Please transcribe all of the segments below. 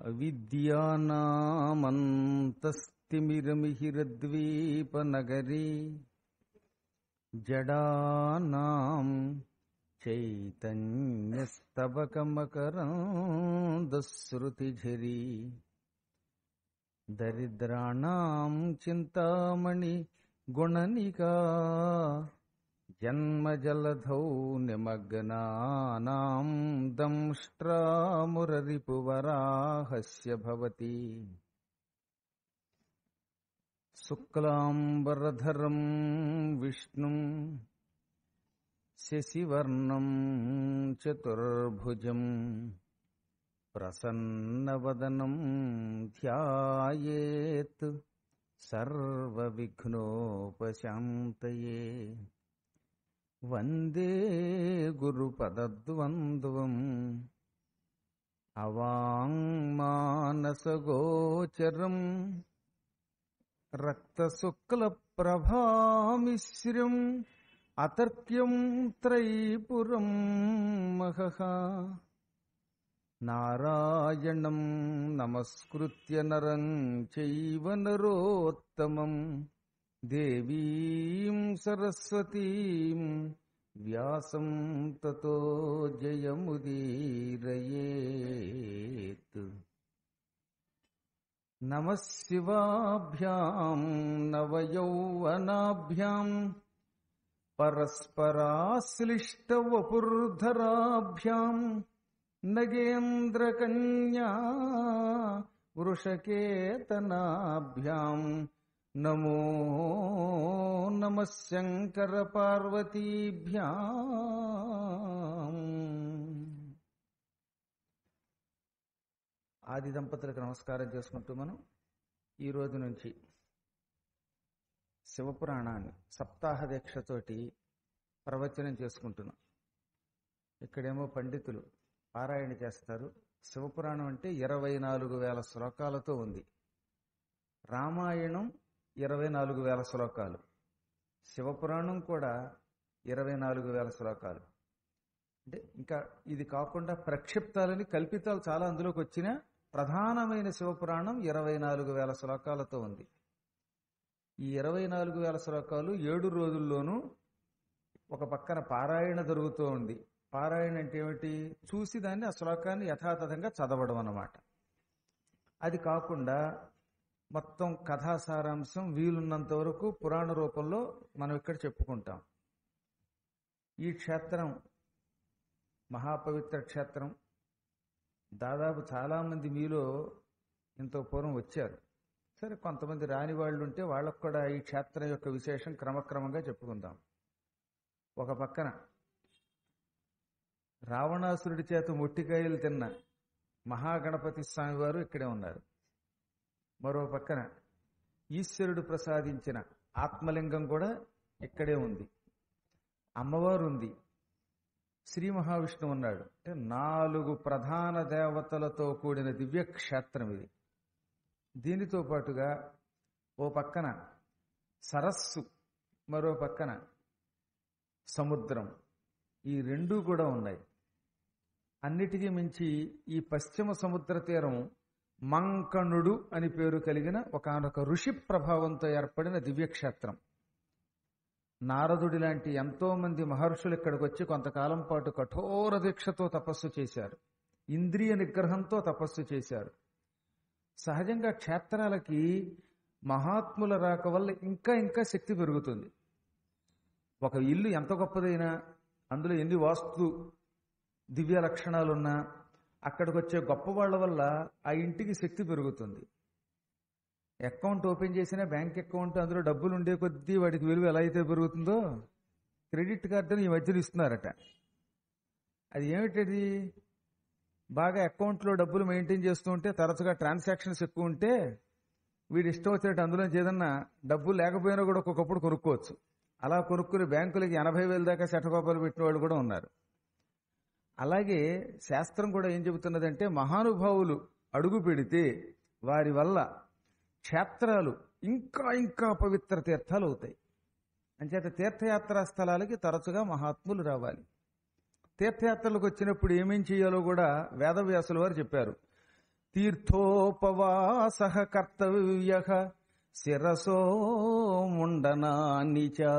అవిద్యానామంతస్తిమిరమిహిరద్వీపనగరీ జడానాం చైతన్యస్తబకమకరందశ్రుతిఝరీ దరిద్రాణం చింతామణి గుణనికా జన్మజలధౌ నిమగ్నానాం దంష్ట్రామురరిపువరాహస్య భవతి శుక్లాంబరధరం విష్ణుం శశివర్ణం చతుర్భుజం ప్రసన్నవదనం ధ్యాయేత్ సర్వవిఘ్నోపశాంతయే వందే గురుపదద్వంద్వం అవాంగ్మానసగోచరం రక్తశుక్లప్రభామిశ్రం అతర్క్యం త్రైపురం మహః నారాయణం నమస్కృత్య నరం చైవ నరోత్తమం దేవీం సరస్వతీం వ్యాసం తతో జయముదీరయేత్ నమ శివాభ్యాం నవయౌవనాభ్యాం పరస్పరాశ్లిష్టవపుర్ధరాభ్యాం నగేంద్రకన్యా వృషకేతనాభ్యాం నమో నమ శంకర పార్వతీభ్యాం ఆది దంపతులకు నమస్కారం చేసుకుంటూ మనం ఈ రోజు నుంచి శివపురాణాన్ని సప్తాహ దీక్షతోటి ప్రవచనం చేసుకుంటున్నాం ఇక్కడేమో పండితులు పారాయణ చేస్తారు శివపురాణం అంటే ఇరవై నాలుగు వేల శ్లోకాలతో ఉంది రామాయణం ఇరవై నాలుగు వేల శ్లోకాలు శివపురాణం కూడా ఇరవై నాలుగు వేల శ్లోకాలు అంటే ఇంకా ఇది కాకుండా ప్రక్షిప్తాలని కల్పితాలు చాలా అందులోకి వచ్చిన ప్రధానమైన శివపురాణం ఇరవై నాలుగు వేల శ్లోకాలతో ఉంది ఈ ఇరవై నాలుగు వేల శ్లోకాలు ఏడు రోజుల్లోనూ ఒక పక్కన పారాయణ జరుగుతూ ఉంది పారాయణ అంటే ఏమిటి చూసి దాన్ని ఆ శ్లోకాన్ని యథాతథంగా చదవడం అన్నమాట అది కాకుండా మొత్తం కథా సారాంశం వీలున్నంత వరకు పురాణ రూపంలో మనం ఇక్కడ చెప్పుకుంటాం ఈ క్షేత్రం మహాపవిత్ర క్షేత్రం దాదాపు చాలామంది మీలో ఇంత పూర్వం వచ్చారు సరే కొంతమంది రాని వాళ్ళు ఉంటే వాళ్ళకు కూడా ఈ క్షేత్రం యొక్క విశేషం క్రమక్రమంగా చెప్పుకుందాం ఒక పక్కన రావణాసురుడి చేత మొట్టికాయలు తిన్న మహాగణపతి స్వామి వారు ఇక్కడే ఉన్నారు మరో పక్కన ఈశ్వరుడు ప్రసాదించిన ఆత్మలింగం కూడా ఇక్కడే ఉంది అమ్మవారు ఉంది శ్రీ మహావిష్ణువు ఉన్నాడు అంటే నాలుగు ప్రధాన దేవతలతో కూడిన దివ్య క్షేత్రం ఇది దీనితో పాటుగా ఓ పక్కన సరస్సు మరో పక్కన సముద్రం ఈ రెండూ కూడా ఉన్నాయి అన్నిటికీ మించి ఈ పశ్చిమ సముద్ర తీరం మంకణుడు అని పేరు కలిగిన ఒకనొక ఋషి ప్రభావంతో ఏర్పడిన దివ్యక్షేత్రం నారదుడి లాంటి ఎంతో మంది మహర్షులు ఇక్కడికి వచ్చి కొంతకాలం పాటు కఠోర దీక్షతో తపస్సు చేశారు ఇంద్రియ నిగ్రహంతో తపస్సు చేశారు సహజంగా క్షేత్రాలకి మహాత్ముల రాక వల్ల ఇంకా ఇంకా శక్తి పెరుగుతుంది ఒక ఇల్లు ఎంత గొప్పదైనా అందులో ఎన్ని వాస్తు దివ్య లక్షణాలున్నా అక్కడికి వచ్చే గొప్ప వాళ్ళ వల్ల ఆ ఇంటికి శక్తి పెరుగుతుంది అకౌంట్ ఓపెన్ చేసిన బ్యాంక్ అకౌంట్ అందులో డబ్బులు ఉండే కొద్దీ వాడికి విలువ ఎలా అయితే పెరుగుతుందో క్రెడిట్ కార్డుని ఈ మధ్యలో ఇస్తున్నారట అది ఏమిటది బాగా అకౌంట్లో డబ్బులు మెయింటైన్ చేస్తూ ఉంటే తరచుగా ట్రాన్సాక్షన్స్ ఎక్కువ ఉంటే వీడు ఇష్టం వచ్చినట్టు అందులో ఏదన్నా డబ్బులు లేకపోయినా కూడా ఒక్కొక్కప్పుడు కొనుక్కోవచ్చు అలా కొనుక్కుని బ్యాంకులకి ఎనభై వేల దాకా శటకోపాలు పెట్టిన వాళ్ళు కూడా ఉన్నారు అలాగే శాస్త్రం కూడా ఏం చెబుతున్నదంటే మహానుభావులు అడుగు పెడితే వారి వల్ల క్షేత్రాలు ఇంకా ఇంకా పవిత్ర తీర్థాలు అవుతాయి అంచేత తీర్థయాత్రా స్థలాలకి తరచుగా మహాత్ములు రావాలి తీర్థయాత్రలకు వచ్చినప్పుడు ఏమేం చేయాలో కూడా వేదవ్యాసుల వారు చెప్పారు తీర్థోపవాస కర్తవ్య శిరసో ముండనాని చ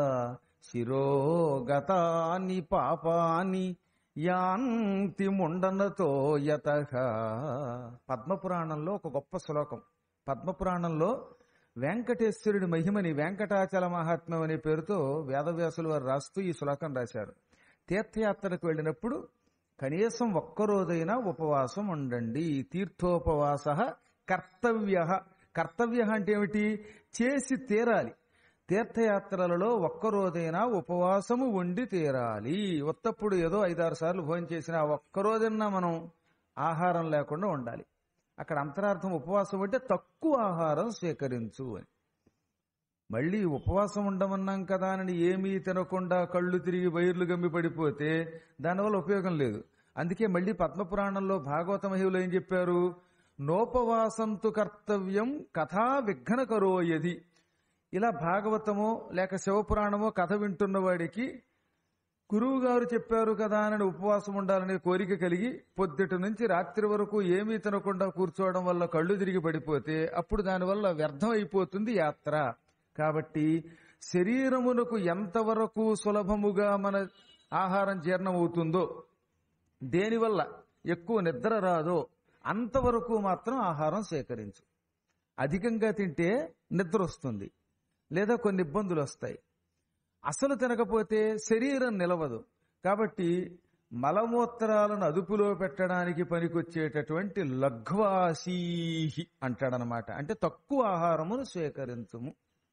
శిరోగతాని పాపాని యాంతి ముండనతో యత పద్మపురాణంలో ఒక గొప్ప శ్లోకం పద్మపురాణంలో వెంకటేశ్వరుడి మహిమని వెంకటాచల మహాత్మ్యం అనే పేరుతో వేదవ్యాసులు వారు రాస్తూ ఈ శ్లోకం రాశారు తీర్థయాత్రకు వెళ్ళినప్పుడు కనీసం ఒక్కరోజైనా ఉపవాసం ఉండండి తీర్థోపవాస కర్తవ్య కర్తవ్య అంటే ఏమిటి చేసి తీరాలి తీర్థయాత్రలలో ఒక్కరోజైనా ఉపవాసము ఉండి తీరాలి ఉత్తప్పుడు ఏదో ఐదారు సార్లు భోజనం చేసిన ఒక్కరోజైనా మనం ఆహారం లేకుండా ఉండాలి అక్కడ అంతరార్థం ఉపవాసం అంటే తక్కువ ఆహారం స్వీకరించు అని మళ్ళీ ఉపవాసం ఉండమన్నాం కదా అని ఏమీ తినకుండా కళ్ళు తిరిగి వైర్లు గమ్మి పడిపోతే దానివల్ల ఉపయోగం లేదు అందుకే మళ్ళీ పద్మపురాణంలో భాగవత మహిళలు ఏం చెప్పారు నోపవాసంతు కర్తవ్యం కథా విఘ్న కరోయది ఇలా భాగవతమో లేక శివపురాణమో కథ వింటున్న వాడికి గురువు గారు చెప్పారు కదా అని ఉపవాసం ఉండాలనే కోరిక కలిగి పొద్దుటి నుంచి రాత్రి వరకు ఏమీ తినకుండా కూర్చోవడం వల్ల కళ్ళు తిరిగి పడిపోతే అప్పుడు దానివల్ల వ్యర్థం అయిపోతుంది యాత్ర కాబట్టి శరీరమునకు ఎంతవరకు సులభముగా మన ఆహారం జీర్ణమవుతుందో దేనివల్ల ఎక్కువ నిద్ర రాదో అంతవరకు మాత్రం ఆహారం సేకరించు అధికంగా తింటే నిద్ర వస్తుంది లేదా కొన్ని ఇబ్బందులు వస్తాయి అసలు తినకపోతే శరీరం నిలవదు కాబట్టి మలమూత్రాలను అదుపులో పెట్టడానికి పనికొచ్చేటటువంటి లఘ్వాసీహి అంటాడనమాట అంటే తక్కువ ఆహారమును స్వీకరించుము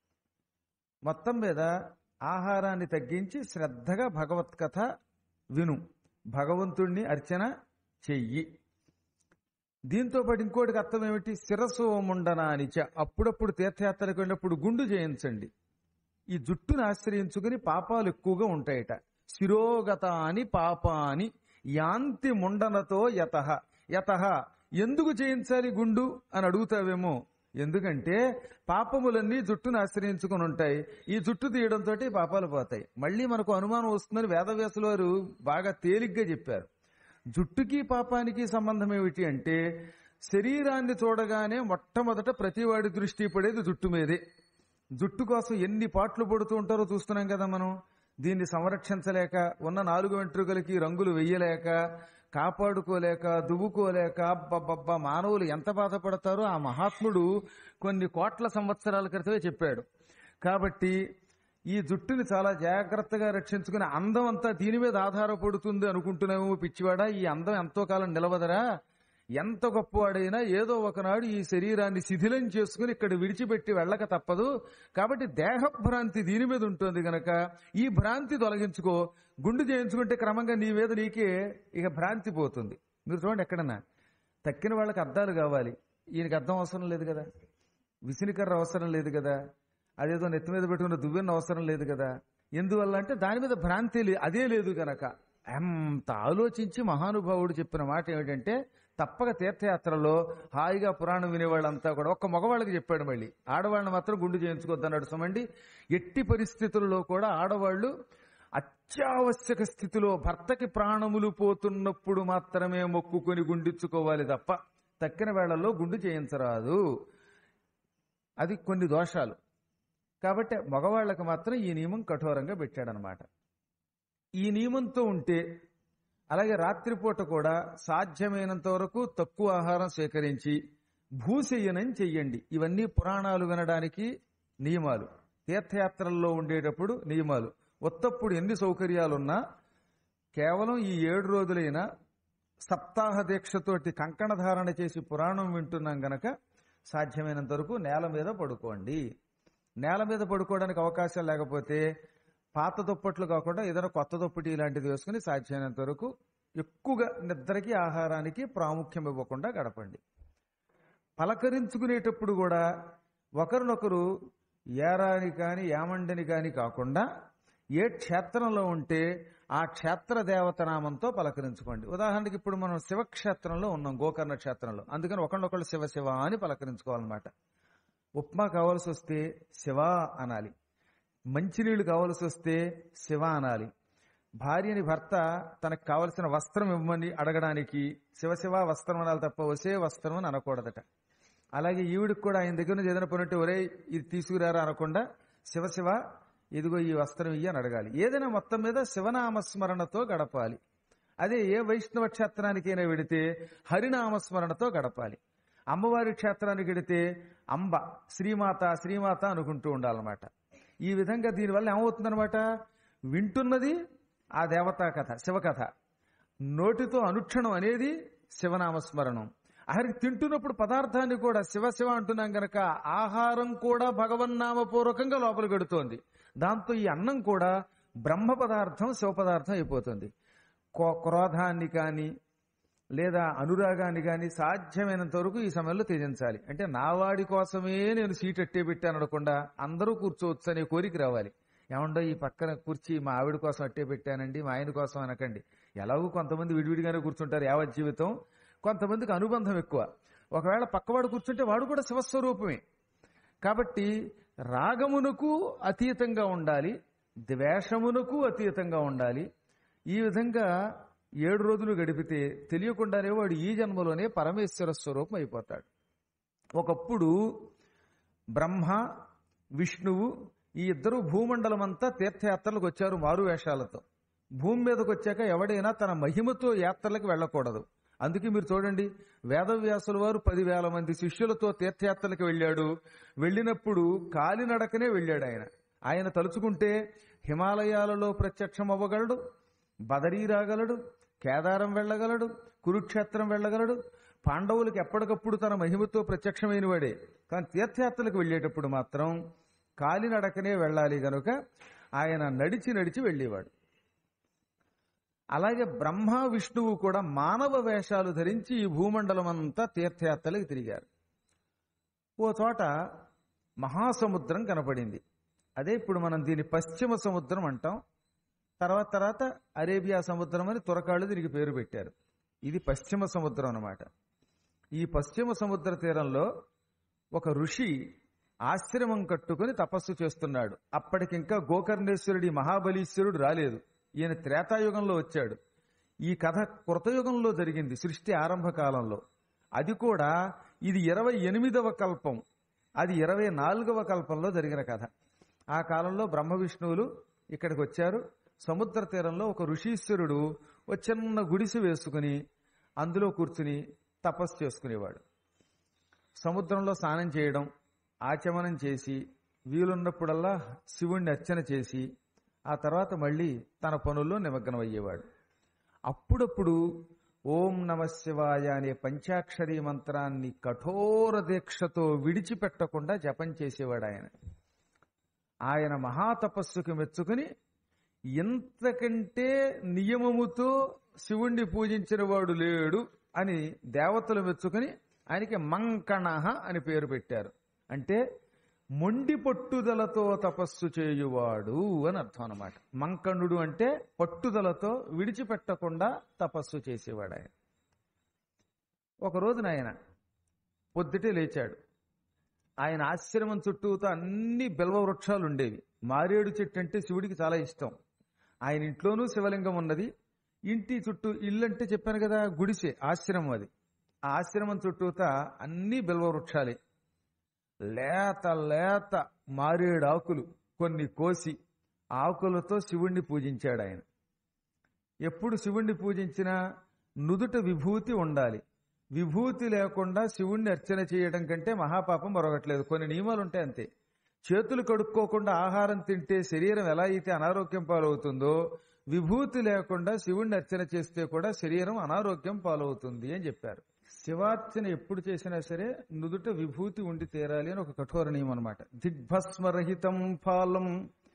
మొత్తం మీద ఆహారాన్ని తగ్గించి శ్రద్ధగా భగవత్ కథ విను భగవంతుణ్ణి అర్చన చెయ్యి దీంతో పాటు ఇంకోటికి అర్థం ఏమిటి శిరస్సు ముండనానిచ అప్పుడప్పుడు తీర్థయాత్రకు వెళ్ళినప్పుడు గుండు చేయించండి ఈ జుట్టును ఆశ్రయించుకుని పాపాలు ఎక్కువగా ఉంటాయట శిరోగత అని పాపాని యాంతి ముండనతో యత యత ఎందుకు చేయించాలి గుండు అని అడుగుతావేమో ఎందుకంటే పాపములన్నీ జుట్టును ఆశ్రయించుకుని ఉంటాయి ఈ జుట్టు తీయడంతో పాపాలు పోతాయి మళ్ళీ మనకు అనుమానం వస్తుందని వేదవ్యాసుల వారు బాగా తేలిగ్గా చెప్పారు జుట్టుకి పాపానికి సంబంధం ఏమిటి అంటే శరీరాన్ని చూడగానే మొట్టమొదట ప్రతివాడి దృష్టి పడేది జుట్టు మీదే జుట్టు కోసం ఎన్ని పాటలు పడుతూ ఉంటారో చూస్తున్నాం కదా మనం దీన్ని సంరక్షించలేక ఉన్న నాలుగు వెంట్రుకలకి రంగులు వెయ్యలేక కాపాడుకోలేక దువ్వుకోలేక అబ్బబ్బబ్బ మానవులు ఎంత బాధపడతారో ఆ మహాత్ముడు కొన్ని కోట్ల సంవత్సరాల క్రితమే చెప్పాడు కాబట్టి ఈ జుట్టుని చాలా జాగ్రత్తగా రక్షించుకుని అందం అంతా దీని మీద ఆధారపడుతుంది అనుకుంటున్నామేమో పిచ్చివాడా ఈ అందం ఎంతో కాలం నిలవదరా ఎంత గొప్పవాడైనా ఏదో ఒకనాడు ఈ శరీరాన్ని శిథిలం చేసుకుని ఇక్కడ విడిచిపెట్టి వెళ్ళక తప్పదు కాబట్టి దేహభ్రాంతి దీని మీద ఉంటుంది గనక ఈ భ్రాంతి తొలగించుకో గుండు చేయించుకుంటే క్రమంగా నీ మీద నీకే ఇక భ్రాంతి పోతుంది మీరు చూడండి ఎక్కడన్నా తక్కిన వాళ్ళకి అద్దాలు కావాలి ఈయనకి అద్దం అవసరం లేదు కదా విసినికర్ర అవసరం లేదు కదా అదేదో నెత్తి మీద పెట్టుకున్న దువ్వెన అవసరం లేదు కదా ఎందువల్ల అంటే దాని మీద భ్రాంతి లే- అదే లేదు గనక అంత ఆలోచించి మహానుభావుడు చెప్పిన మాట ఏమిటంటే తప్పక తీర్థయాత్రలో హాయిగా పురాణం వినేవాళ్ళంతా కూడా ఒక్క మగవాళ్ళకి చెప్పాడు మళ్ళీ ఆడవాళ్ళని మాత్రం గుండు చేయించుకోద్దన్నాడు సుమండి ఎట్టి పరిస్థితుల్లో కూడా ఆడవాళ్ళు అత్యావశ్యక స్థితిలో భర్తకి ప్రాణములు పోతున్నప్పుడు మాత్రమే మొక్కుకొని గుండిచ్చుకోవాలి తప్ప తక్కిన వేళల్లో గుండు చేయించరాదు అది కొన్ని దోషాలు కాబట్టి మగవాళ్ళకి మాత్రం ఈ నియమం కఠోరంగా పెట్టాడనమాట ఈ నియమంతో ఉంటే అలాగే రాత్రిపూట కూడా సాధ్యమైనంత వరకు తక్కువ ఆహారం స్వీకరించి భూశయనం చెయ్యండి ఇవన్నీ పురాణాలు వినడానికి నియమాలు తీర్థయాత్రల్లో ఉండేటప్పుడు నియమాలు ఉత్తప్పుడు ఎన్ని సౌకర్యాలున్నా కేవలం ఈ ఏడు రోజులైనా సప్తాహ దీక్షతోటి కంకణ ధారణ చేసి పురాణం వింటున్నాం గనక సాధ్యమైనంత వరకు నేల మీద పడుకోండి నేల మీద పడుకోవడానికి అవకాశం లేకపోతే పాత దుప్పట్లు కాకుండా ఏదైనా కొత్త దుప్పటి ఇలాంటిది వేసుకుని సాధ్యమైనంత వరకు ఎక్కువగా నిద్రకి ఆహారానికి ప్రాముఖ్యం ఇవ్వకుండా గడపండి పలకరించుకునేటప్పుడు కూడా ఒకరినొకరు ఏరాని కాని ఏమండని కాని కాకుండా ఏ క్షేత్రంలో ఉంటే ఆ క్షేత్ర దేవత నామంతో పలకరించుకోండి ఉదాహరణకి ఇప్పుడు మనం శివక్షేత్రంలో ఉన్నాం గోకర్ణ క్షేత్రంలో అందుకని ఒకళ్ళొకళ్ళు శివ శివ అని పలకరించుకోవాలన్నమాట ఉప్మా కావాల్సి వస్తే శివ అనాలి మంచినీళ్ళు కావాల్సి వస్తే శివ అనాలి భార్యని భర్త తనకు కావలసిన వస్త్రం ఇవ్వమని అడగడానికి శివశివ వస్త్రం అనాలి తప్ప వసే వస్త్రం అని అనకూడదట అలాగే ఈవిడికి కూడా ఆయన దగ్గర నుంచి ఏదైనా పనుంటే ఒరే ఇది తీసుకురారా అనకుండా శివశివ ఇదిగో ఈ వస్త్రం ఇయ్యి అని అడగాలి ఏదైనా మొత్తం మీద శివనామస్మరణతో గడపాలి అదే ఏ వైష్ణవ క్షేత్రానికైనా వెడితే హరినామస్మరణతో గడపాలి అమ్మవారి క్షేత్రానికి వెడితే అంబ శ్రీమాత శ్రీమాత అనుకుంటూ ఉండాలన్నమాట ఈ విధంగా దీనివల్ల ఏమవుతుందన్నమాట వింటున్నది ఆ దేవతా కథ శివకథ నోటితో అనుక్షణం అనేది శివనామస్మరణం ఆఖరికి తింటున్నప్పుడు పదార్థాన్ని కూడా శివ శివ అంటున్నాం గనక ఆహారం కూడా భగవన్నామపూర్వకంగా లోపలికి వెడుతోంది దాంతో ఈ అన్నం కూడా బ్రహ్మ పదార్థం శివ పదార్థం అయిపోతుంది కో- క్రోధాన్ని కానీ లేదా అనురాగాన్ని కానీ సాధ్యమైనంత వరకు ఈ సమయంలో త్యజించాలి అంటే నా వాడి కోసమే నేను సీట్ అట్టే పెట్టాను అనకుండా అందరూ కూర్చోవచ్చు అనే కోరిక రావాలి ఏమండో ఈ పక్కన కుర్చీ మా ఆవిడ కోసం అట్టే పెట్టానండి మా ఆయన కోసం అనకండి ఎలాగో కొంతమంది విడివిడిగానే కూర్చుంటారు యావత్ జీవితం కొంతమందికి అనుబంధం ఎక్కువ ఒకవేళ పక్కవాడు కూర్చుంటే వాడు కూడా శివస్వరూపమే కాబట్టి రాగమునకు అతీతంగా ఉండాలి ద్వేషమునకు అతీతంగా ఉండాలి ఈ విధంగా ఏడు రోజులు గడిపితే తెలియకుండానే వాడు ఈ జన్మలోనే పరమేశ్వర స్వరూపం అయిపోతాడు ఒకప్పుడు బ్రహ్మ విష్ణువు ఈ ఇద్దరు భూమండలం అంతా తీర్థయాత్రలకు వచ్చారు మారు వేషాలతో భూమి మీదకి వచ్చాక ఎవడైనా తన మహిమతో యాత్రలకు వెళ్ళకూడదు అందుకే మీరు చూడండి వేదవ్యాసుల వారు పదివేల మంది శిష్యులతో తీర్థయాత్రలకు వెళ్ళాడు వెళ్ళినప్పుడు కాలినడకనే వెళ్ళాడు ఆయన ఆయన తలుచుకుంటే హిమాలయాలలో ప్రత్యక్షం అవ్వగలడు బదరీ రాగలడు కేదారం వెళ్ళగలడు కురుక్షేత్రం వెళ్ళగలడు పాండవులకు ఎప్పటికప్పుడు తన మహిమతో ప్రత్యక్షమైన వాడే కానీ తీర్థయాత్రలకు వెళ్ళేటప్పుడు మాత్రం కాలినడకనే వెళ్ళాలి గనుక ఆయన నడిచి నడిచి వెళ్ళేవాడు అలాగే బ్రహ్మ విష్ణువు కూడా మానవ వేషాలు ధరించి ఈ భూమండలం అంతా తీర్థయాత్రలకు తిరిగారు ఓ చోట మహాసముద్రం కనపడింది అదే ఇప్పుడు మనం దీని పశ్చిమ సముద్రం అంటాం తర్వాత తర్వాత అరేబియా సముద్రం అని తురకాళ్ళు దీనికి పేరు పెట్టారు ఇది పశ్చిమ సముద్రం అన్నమాట ఈ పశ్చిమ సముద్ర తీరంలో ఒక ఋషి ఆశ్రమం కట్టుకుని తపస్సు చేస్తున్నాడు అప్పటికింకా గోకర్ణేశ్వరుడి మహాబలీశ్వరుడు రాలేదు ఈయన త్రేతాయుగంలో వచ్చాడు ఈ కథ కృతయుగంలో జరిగింది సృష్టి ఆరంభ కాలంలో అది కూడా ఇది ఇరవై ఎనిమిదవ కల్పం అది ఇరవై నాలుగవ కల్పంలో జరిగిన కథ ఆ కాలంలో బ్రహ్మ విష్ణువులు ఇక్కడికి వచ్చారు సముద్ర తీరంలో ఒక ఋషీశ్వరుడు ఒక చిన్న గుడిసె వేసుకుని అందులో కూర్చుని తపస్సు చేసుకునేవాడు సముద్రంలో స్నానం చేయడం ఆచమనం చేసి వీలున్నప్పుడల్లా శివుణ్ణి అర్చన చేసి ఆ తర్వాత మళ్ళీ తన పనుల్లో నిమగ్నం అయ్యేవాడు అప్పుడప్పుడు ఓం నమ శివాయ అనే పంచాక్షరీ మంత్రాన్ని కఠోర దీక్షతో విడిచిపెట్టకుండా జపం చేసేవాడు ఆయన ఆయన మహాతపస్సుకు మెచ్చుకుని ఇంతకంటే నియమముతో శివుణ్ణి పూజించిన వాడు లేడు అని దేవతలు మెచ్చుకుని ఆయనకి మంకణహ అని పేరు పెట్టారు అంటే మొండి పట్టుదలతో తపస్సు చేయువాడు అని అర్థం అనమాట మంకణుడు అంటే పట్టుదలతో విడిచిపెట్టకుండా తపస్సు చేసేవాడు ఆయన ఒక రోజున ఆయన పొద్దుటే లేచాడు ఆయన ఆశ్రమం చుట్టూతో అన్ని బిల్వ వృక్షాలు ఉండేవి మారేడు చెట్టు అంటే శివుడికి చాలా ఇష్టం ఆయన ఇంట్లోనూ శివలింగం ఉన్నది ఇంటి చుట్టూ ఇల్లు అంటే చెప్పాను కదా గుడిసె ఆశ్రమం అది ఆ ఆశ్రమం చుట్టూతా అన్ని బిల్వ వృక్షాలే లేత లేత మారేడు ఆకులు కొన్ని కోసి ఆకులతో శివుణ్ణి పూజించాడు ఆయన ఎప్పుడు శివుణ్ణి పూజించినా నుదుట విభూతి ఉండాలి విభూతి లేకుండా శివుణ్ణి అర్చన చేయడం కంటే మహాపాపం మరొకట్లేదు కొన్ని నియమాలు ఉంటాయి అంతే చేతులు కడుక్కోకుండా ఆహారం తింటే శరీరం ఎలా అయితే అనారోగ్యం పాలవుతుందో విభూతి లేకుండా శివుణ్ణి అర్చన చేస్తే కూడా శరీరం అనారోగ్యం పాలవుతుంది అని చెప్పారు శివార్చన ఎప్పుడు చేసినా సరే నుదుట విభూతి ఉండి తీరాలి అని ఒక కఠోర నియమం అనమాట దిగ్భస్మరహితం ఫాలం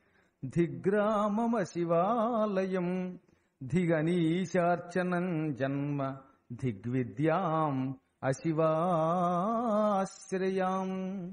దిగ్రామమ శివాలయం దిగనీశార్చనం జన్మ దిగ్విద్యాం అశివాశ్రయాం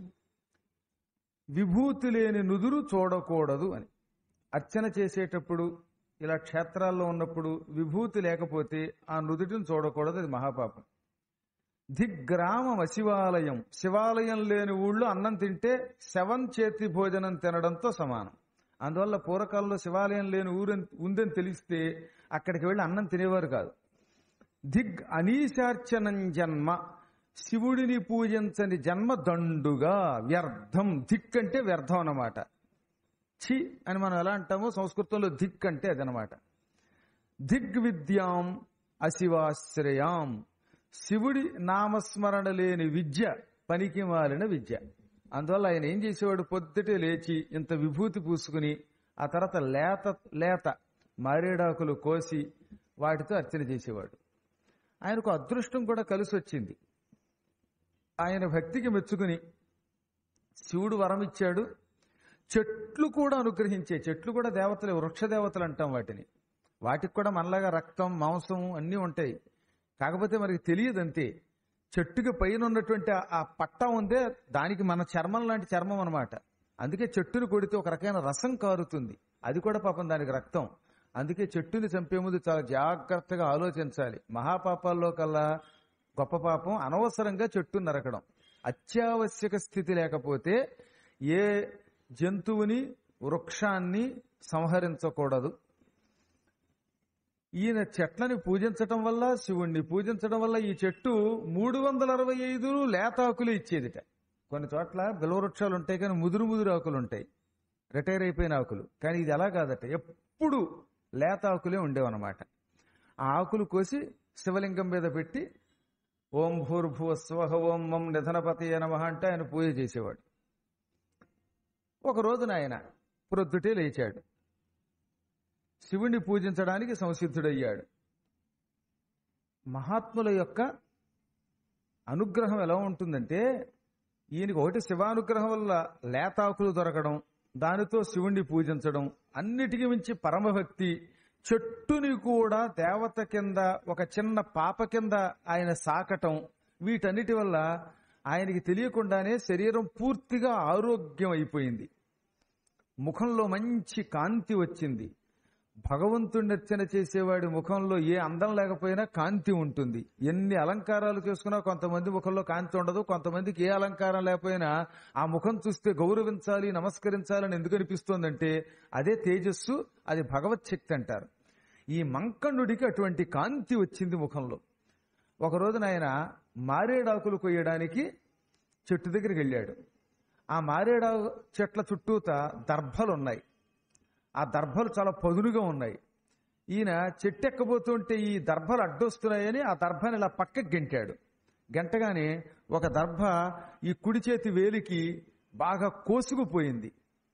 విభూతి లేని నుదురు చూడకూడదు అని అర్చన చేసేటప్పుడు ఇలా క్షేత్రాల్లో ఉన్నప్పుడు విభూతి లేకపోతే ఆ నుదుటిని చూడకూడదు అది మహాపాపం దిగ్గ్రామం శివాలయం శివాలయం లేని ఊళ్ళో అన్నం తింటే శవం చేతి భోజనం తినడంతో సమానం అందువల్ల పూర్వకాలంలో శివాలయం లేని ఊరు ఉందని తెలిస్తే అక్కడికి వెళ్ళి అన్నం తినేవారు కాదు దిగ్ అనీశార్చనం జన్మ శివుడిని పూజించని జన్మ దండుగా వ్యర్థం దిక్ అంటే వ్యర్థం అన్నమాట చి అని మనం ఎలా అంటామో సంస్కృతంలో దిక్ అంటే అదనమాట దిగ్ విద్యాం అశివాశ్రయాం శివుడి నామస్మరణ లేని విద్య పనికి మాలిన విద్య అందువల్ల ఆయన ఏం చేసేవాడు పొద్దుటే లేచి ఇంత విభూతి పూసుకుని ఆ తర్వాత లేత లేత మారేడాకులు కోసి వాటితో అర్చన చేసేవాడు ఆయనకు అదృష్టం కూడా కలిసి వచ్చింది ఆయన భక్తికి మెచ్చుకుని శివుడు వరం ఇచ్చాడు చెట్లు కూడా అనుగ్రహించే చెట్లు కూడా దేవతలు వృక్ష దేవతలు అంటాం వాటిని వాటికి కూడా మనలాగా రక్తం మాంసం అన్నీ ఉంటాయి కాకపోతే మనకి తెలియదు అంతే చెట్టుకి పైన ఉన్నటువంటి ఆ- ఆ పట్ట ఉందే దానికి మన చర్మం లాంటి చర్మం అన్నమాట అందుకే చెట్టును కొడితే ఒక రకమైన రసం కారుతుంది అది కూడా పాపం దానికి రక్తం అందుకే చెట్టుని చంపే ముందు చాలా జాగ్రత్తగా ఆలోచించాలి మహాపాపాల్లో కల్లా గొప్ప పాపం అనవసరంగా చెట్టు నరకడం అత్యావశ్యక స్థితి లేకపోతే ఏ జంతువుని వృక్షాన్ని సంహరించకూడదు ఈయన చెట్లని పూజించటం వల్ల శివుణ్ణి పూజించడం వల్ల ఈ చెట్టు మూడు వందల అరవై ఐదు లేతాకులు ఇచ్చేదిట కొన్ని చోట్ల బిలవృక్షాలు ఉంటాయి కానీ ముదురు ముదురు ఆకులు ఉంటాయి రిటైర్ అయిపోయిన ఆకులు కానీ ఇది ఎలా కాదట ఎప్పుడు లేత ఆకులే ఉండేవన్నమాట ఆ ఆకులు కోసి శివలింగం మీద పెట్టి ఓం భూర్భువ స్వహ ఓం మం నిధనపతి నమ అంటే ఆయన పూజ చేసేవాడు ఒక రోజున ఆయన ప్రొద్దుటే లేచాడు శివుణ్ణి పూజించడానికి సంసిద్ధుడయ్యాడు మహాత్ముల యొక్క అనుగ్రహం ఎలా ఉంటుందంటే ఈయనకి ఒకటి శివానుగ్రహం వల్ల లేతాకులు దొరకడం దానితో శివుణ్ణి పూజించడం అన్నిటికీ మించి పరమభక్తి చెట్టుని కూడా దేవత కింద ఒక చిన్న పాప కింద ఆయన సాకటం వీటన్నిటి వల్ల ఆయనకి తెలియకుండానే శరీరం పూర్తిగా ఆరోగ్యం అయిపోయింది ముఖంలో మంచి కాంతి వచ్చింది భగవంతుడి నర్చన చేసేవాడి ముఖంలో ఏ అందం లేకపోయినా కాంతి ఉంటుంది ఎన్ని అలంకారాలు చేసుకున్నా కొంతమంది ముఖంలో కాంతి ఉండదు కొంతమందికి ఏ అలంకారం లేకపోయినా ఆ ముఖం చూస్తే గౌరవించాలి నమస్కరించాలని ఎందుకు అనిపిస్తోందంటే అదే తేజస్సు అది భగవత్ శక్తి అంటారు ఈ మంకణుడికి అటువంటి కాంతి వచ్చింది ముఖంలో ఒక రోజున ఆయన మారేడాకులు కొయ్యడానికి చెట్టు దగ్గరికి వెళ్ళాడు ఆ మారేడా చెట్ల చుట్టూత దర్భలు ఉన్నాయి ఆ దర్భలు చాలా పదునుగా ఉన్నాయి ఈయన చెట్టు ఎక్కబోతుంటే ఈ దర్భలు అడ్డొస్తున్నాయని ఆ దర్భని ఇలా పక్కకి గెంటాడు గంటగానే ఒక దర్భ ఈ కుడి చేతి వేలికి బాగా కోసుకుపోయింది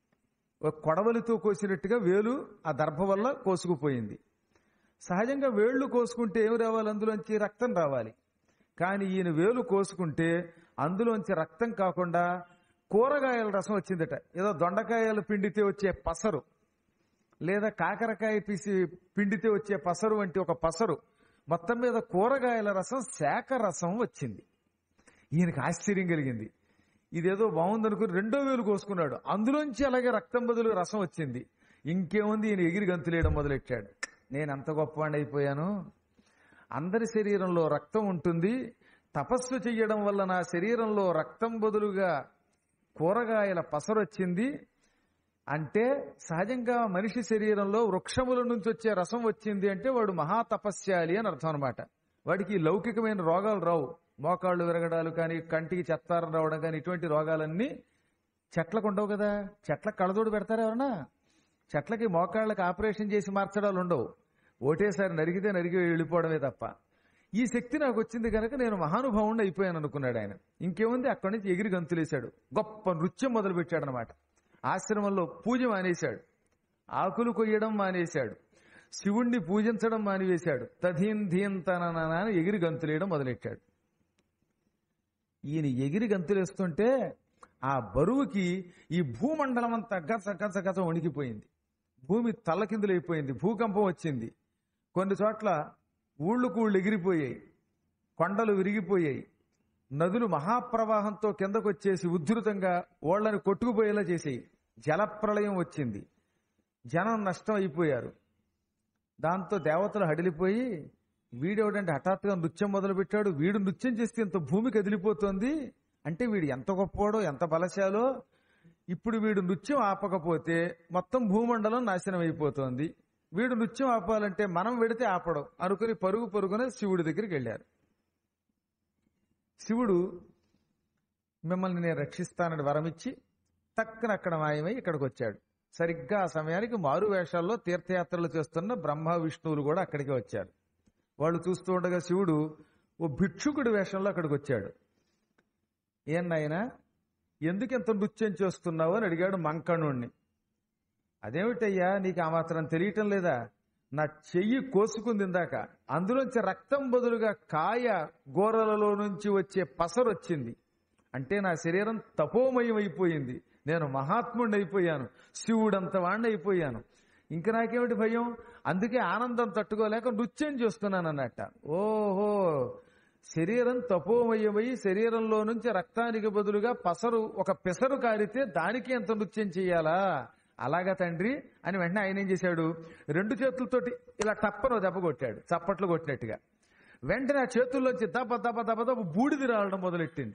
ఒక కొడవలితో కోసినట్టుగా వేలు ఆ దర్భ వల్ల కోసుకుపోయింది సహజంగా వేళ్లు కోసుకుంటే ఏం రావాలి అందులోంచి రక్తం రావాలి కానీ ఈయన వేలు కోసుకుంటే అందులోంచి రక్తం కాకుండా కూరగాయల రసం వచ్చిందట ఏదో దొండకాయలు పిండితే వచ్చే పసరు లేదా కాకరకాయ పీసి పిండితే వచ్చే పసరు వంటి ఒక పసరు మొత్తం మీద కూరగాయల రసం శాఖ రసం వచ్చింది ఈయనకి ఆశ్చర్యం కలిగింది ఇదేదో బాగుందనుకుని రెండో వేలు కోసుకున్నాడు అందులోంచి అలాగే రక్తం బదులు రసం వచ్చింది ఇంకేముంది ఈయన ఎగిరి గంతులేయడం మొదలెట్టాడు నేను అంత గొప్పవాడిని అయిపోయాను అందరి శరీరంలో రక్తం ఉంటుంది తపస్సు చెయ్యడం వల్ల నా శరీరంలో రక్తం బదులుగా కూరగాయల పసరొచ్చింది అంటే సహజంగా మనిషి శరీరంలో వృక్షముల నుంచి వచ్చే రసం వచ్చింది అంటే వాడు మహాతపస్యాలి అని అర్థం అనమాట వాడికి ఈ లౌకికమైన రోగాలు రావు మోకాళ్ళు విరగడాలు కానీ కంటికి చెత్తారం రావడం కానీ ఇటువంటి రోగాలన్నీ చెట్లకు ఉండవు కదా చెట్లకు కళ్ళజోడు పెడతారా ఎవరన్నా చెట్లకి మోకాళ్ళకి ఆపరేషన్ చేసి మార్చడాలు ఉండవు ఓటేసారి నరిగితే నరిగి వెళ్ళిపోవడమే తప్ప ఈ శక్తి నాకు వచ్చింది కనుక నేను మహానుభావుణ్ణి అయిపోయాను అనుకున్నాడు ఆయన ఇంకేముంది అక్కడి నుంచి ఎగిరి గంతులేశాడు గొప్ప నృత్యం మొదలు పెట్టాడు అనమాట ఆశ్రమంలో పూజ మానేశాడు ఆకులు కొయ్యడం మానేశాడు శివుణ్ణి పూజించడం మానివేశాడు తధీన్ ధీన్ తనన అని ఎగిరి గంతులేయడం మొదలెట్టాడు ఈయన ఎగిరి గంతులేస్తుంటే ఆ బరువుకి ఈ భూమండలం అంతా గచ గచ గచ వణికిపోయింది భూమి తల్లకిందులైపోయింది భూకంపం వచ్చింది కొన్ని చోట్ల ఊళ్ళు కూళ్ళు ఎగిరిపోయాయి కొండలు విరిగిపోయాయి నదులు మహాప్రవాహంతో కిందకొచ్చేసి ఉద్ధృతంగా ఓళ్లను కొట్టుకుపోయేలా చేసాయి జలప్రళయం వచ్చింది జనం నష్టం అయిపోయారు దాంతో దేవతలు హడిలిపోయి వీడేవిడంటే హఠాత్తుగా నృత్యం మొదలుపెట్టాడు వీడు నృత్యం చేస్తే ఇంత భూమి కదిలిపోతుంది అంటే వీడు ఎంత గొప్పవాడో ఎంత బలశాలో ఇప్పుడు వీడు నృత్యం ఆపకపోతే మొత్తం భూమండలం నాశనం అయిపోతోంది వీడు నృత్యం ఆపాలంటే మనం వెడితే ఆపడం అనుకుని పరుగు పరుగున శివుడి దగ్గరికి వెళ్ళారు శివుడు మిమ్మల్ని నేను రక్షిస్తానని వరమిచ్చి టక్కున అక్కడ మాయమై ఇక్కడికి వచ్చాడు సరిగ్గా ఆ సమయానికి మారు వేషాల్లో తీర్థయాత్రలు చేస్తున్న బ్రహ్మ విష్ణువులు కూడా అక్కడికి వచ్చారు వాళ్ళు చూస్తూ ఉండగా శివుడు ఓ భిక్షుకుడి వేషంలో అక్కడికి వచ్చాడు ఏం నాయనా ఎందుకు ఎంత నృత్యం చేస్తున్నావు అని అడిగాడు మంకణుణ్ణి అదేమిటయ్యా నీకు ఆ మాత్రం తెలియటం లేదా నా చెయ్యి కోసుకుంది ఇందాక అందులోంచి రక్తం బదులుగా కాయ గోరలలో నుంచి వచ్చే పసరొచ్చింది అంటే నా శరీరం తపోమయం అయిపోయింది నేను మహాత్ముడిని అయిపోయాను శివుడంత వాణ్ణి అయిపోయాను ఇంక నాకేమిటి భయం అందుకే ఆనందం తట్టుకోలేక నృత్యం చేస్తున్నాను అన్నట్ట ఓహో శరీరం తపోమయమై శరీరంలో నుంచి రక్తానికి బదులుగా పసరు ఒక పెసరు కారితే దానికి ఎంత నృత్యం చేయాలా అలాగా తండ్రి అని వెంటనే ఆయన ఏం చేశాడు రెండు చేతులతోటి ఇలా టప్పను దెబ్బ కొట్టాడు చప్పట్లు కొట్టినట్టుగా వెంటనే ఆ చేతుల్లోంచి దెబ్బ దెబ్బ దెబ్బ దెబ్బ బూడిది రావడం మొదలెట్టింది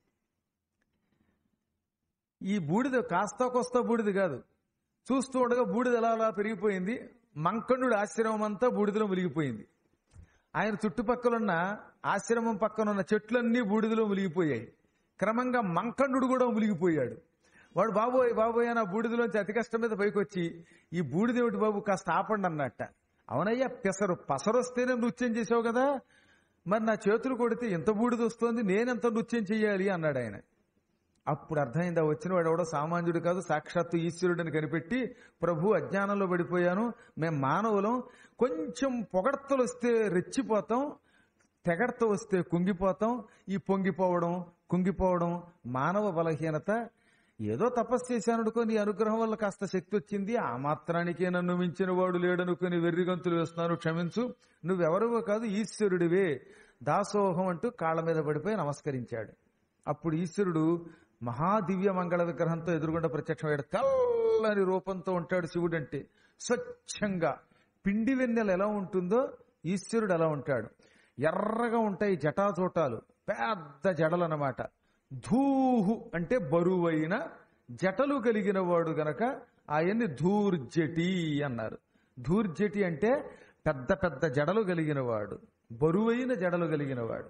ఈ బూడిద కాస్త కొస్త బూడిద కాదు చూస్తూ ఉండగా బూడిద ఎలా అలా పెరిగిపోయింది మంకణుడి ఆశ్రమం అంతా బూడిదలో మునిగిపోయింది ఆయన చుట్టుపక్కలున్న ఆశ్రమం పక్కన ఉన్న చెట్లన్నీ బూడిదలో మునిగిపోయాయి క్రమంగా మంకణుడు కూడా మునిగిపోయాడు వాడు బాబోయ్ బాబోయ్ అని ఆ బూడిదలోంచి అతి కష్టం మీద పైకి వచ్చి ఈ బూడిదేమిటి బాబు కాస్త ఆపండి అన్నట్ట అవునయ్యా పెసరు పసరొస్తేనే నృత్యం చేసావు కదా మరి నా చేతులు కొడితే ఎంత బూడిద వస్తోంది నేనెంత నృత్యం చెయ్యాలి అన్నాడు ఆయన అప్పుడు అర్థమైంది ఆ వచ్చిన వాడు ఎవడో సామాన్యుడు కాదు సాక్షాత్తు ఈశ్వరుడిని కనిపెట్టి ప్రభు అజ్ఞానంలో పడిపోయాను మేము మానవులం కొంచెం పొగడ్తలు వస్తే రెచ్చిపోతాం తెగడ్త వస్తే కుంగిపోతాం ఈ పొంగిపోవడం కుంగిపోవడం మానవ బలహీనత ఏదో తపస్సు చేశానుకో నీ అనుగ్రహం వల్ల కాస్త శక్తి వచ్చింది ఆ మాత్రానికే నన్ను మించిన వాడు లేడనుకుని వెర్రిగంతులు వేస్తున్నాను క్షమించు నువ్వెవరివో కాదు ఈశ్వరుడివే దాసోహం అంటూ కాళ్ళ మీద పడిపోయి నమస్కరించాడు అప్పుడు ఈశ్వరుడు మహాదివ్య మంగళ విగ్రహంతో ఎదురుగుండా ప్రత్యక్షమయ్యాడు తెల్లని రూపంతో ఉంటాడు శివుడు అంటే స్వచ్ఛంగా పిండి వెన్నెల ఎలా ఉంటుందో ఈశ్వరుడు అలా ఉంటాడు ఎర్రగా ఉంటాయి జటాజోటాలు పెద్ద జడలు అన్నమాట ధూహు అంటే బరువైన జటలు కలిగిన వాడు గనక ఆయన్ని ధూర్జటి అన్నారు ధూర్జటి అంటే పెద్ద పెద్ద జడలు కలిగిన వాడు బరువైన జడలు కలిగిన వాడు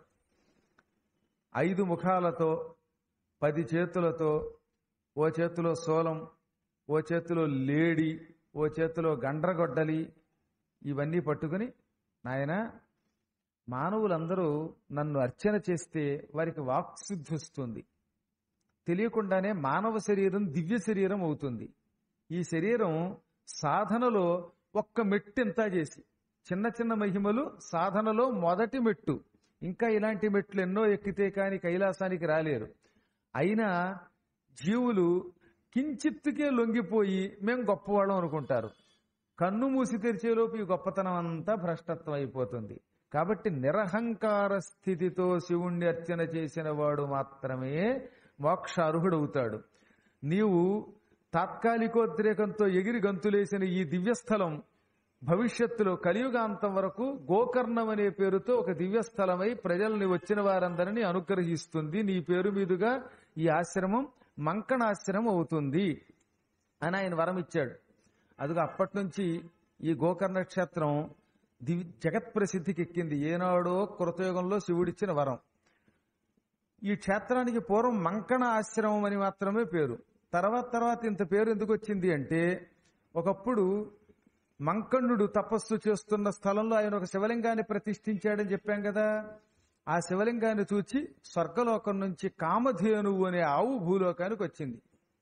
ఐదు ముఖాలతో పది చేతులతో ఓ చేతిలో సోలం ఓ చేతిలో లేడి ఓ చేతిలో గండ్రగొడ్డలి ఇవన్నీ పట్టుకుని నాయన మానవులందరూ నన్ను అర్చన చేస్తే వారికి వాక్శుద్ధి వస్తుంది తెలియకుండానే మానవ శరీరం దివ్య శరీరం అవుతుంది ఈ శరీరం సాధనలో ఒక్క మెట్టు ఎంత చేసి చిన్న చిన్న మహిమలు సాధనలో మొదటి మెట్టు ఇంకా ఇలాంటి మెట్లు ఎన్నో ఎక్కితే కాని కైలాసానికి రాలేరు అయినా జీవులు కించిత్తుకే లొంగిపోయి మేం గొప్పవాళ్ళం అనుకుంటారు కన్ను మూసి తెరిచేలోపు ఈ గొప్పతనం అంతా భ్రష్టత్వం అయిపోతుంది కాబట్టి నిరహంకార స్థితితో శివుణ్ణి అర్చన చేసిన వాడు మాత్రమే మోక్షార్హుడవుతాడు నీవు తాత్కాలికోద్రేకంతో ఎగిరి గంతులేసిన ఈ దివ్యస్థలం భవిష్యత్తులో కలియుగాంతం వరకు గోకర్ణం అనే పేరుతో ఒక దివ్యస్థలమై ప్రజల్ని వచ్చిన వారందరినీ అనుగ్రహిస్తుంది నీ పేరు మీదుగా ఈ ఆశ్రమం మంకణాశ్రమం అవుతుంది అని ఆయన వరం ఇచ్చాడు అదిగో అప్పటి నుంచి ఈ గోకర్ణ క్షేత్రం దివ్ జగత్ ప్రసిద్ధికి ఎక్కింది ఏనాడో కృతయుగంలో శివుడిచ్చిన వరం ఈ క్షేత్రానికి పూర్వం మంకణ ఆశ్రమం అని మాత్రమే పేరు తర్వాత తర్వాత ఇంత పేరు ఎందుకు వచ్చింది అంటే ఒకప్పుడు మంకణుడు తపస్సు చేస్తున్న స్థలంలో ఆయన ఒక శివలింగాన్ని ప్రతిష్ఠించాడని చెప్పాం కదా ఆ శివలింగాన్ని చూచి స్వర్గలోకం నుంచి కామధేనువు అనే ఆవు భూలోకానికి వచ్చింది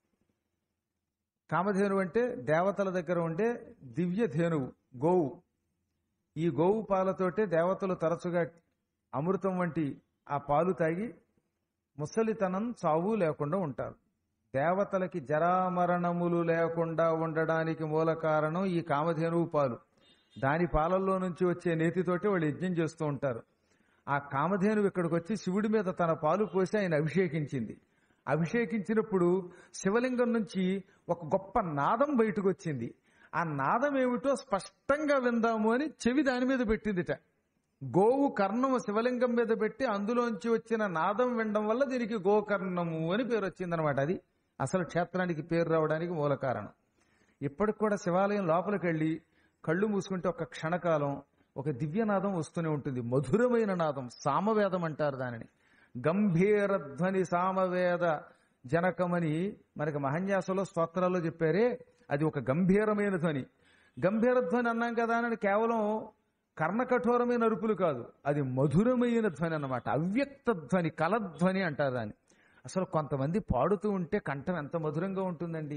కామధేనువు అంటే దేవతల దగ్గర ఉండే దివ్య ధేనువు గోవు ఈ గోవు పాలతోటే దేవతలు తరచుగా అమృతం వంటి ఆ పాలు తాగి ముసలితనం చావు లేకుండా ఉంటారు దేవతలకి జరామరణములు లేకుండా ఉండడానికి మూల కారణం ఈ కామధేనువు పాలు దాని పాలల్లో నుంచి వచ్చే నేతితోటి వాళ్ళు యజ్ఞం చేస్తూ ఉంటారు ఆ కామధేనువు ఇక్కడికి వచ్చి శివుడి మీద తన పాలు పోసి ఆయన అభిషేకించింది అభిషేకించినప్పుడు శివలింగం నుంచి ఒక గొప్ప నాదం బయటకు వచ్చింది ఆ నాదం ఏమిటో స్పష్టంగా విందాము అని చెవి దాని మీద పెట్టిందిట గోవు కర్ణము శివలింగం మీద పెట్టి అందులోంచి వచ్చిన నాదం వినడం వల్ల దీనికి గోకర్ణము అని పేరు వచ్చిందనమాట అది అసలు క్షేత్రానికి పేరు రావడానికి మూల కారణం ఇప్పటికి కూడా శివాలయం లోపలికి వెళ్ళి కళ్ళు మూసుకుంటే ఒక క్షణకాలం ఒక దివ్యనాదం వస్తూనే ఉంటుంది మధురమైన నాదం సామవేదం అంటారు దానిని గంభీరధ్వని సామవేద జనకమని మనకి మహన్యాసలో స్తోత్రాల్లో చెప్పారే అది ఒక గంభీరమైన ధ్వని గంభీర ధ్వని అన్నాం కదా అని కేవలం కర్ణకఠోరమైన అరుపులు కాదు అది మధురమైన ధ్వని అన్నమాట అవ్యక్త ధ్వని కలధ్వని అంటారు దాన్ని అసలు కొంతమంది పాడుతూ ఉంటే కంఠం ఎంత మధురంగా ఉంటుందండి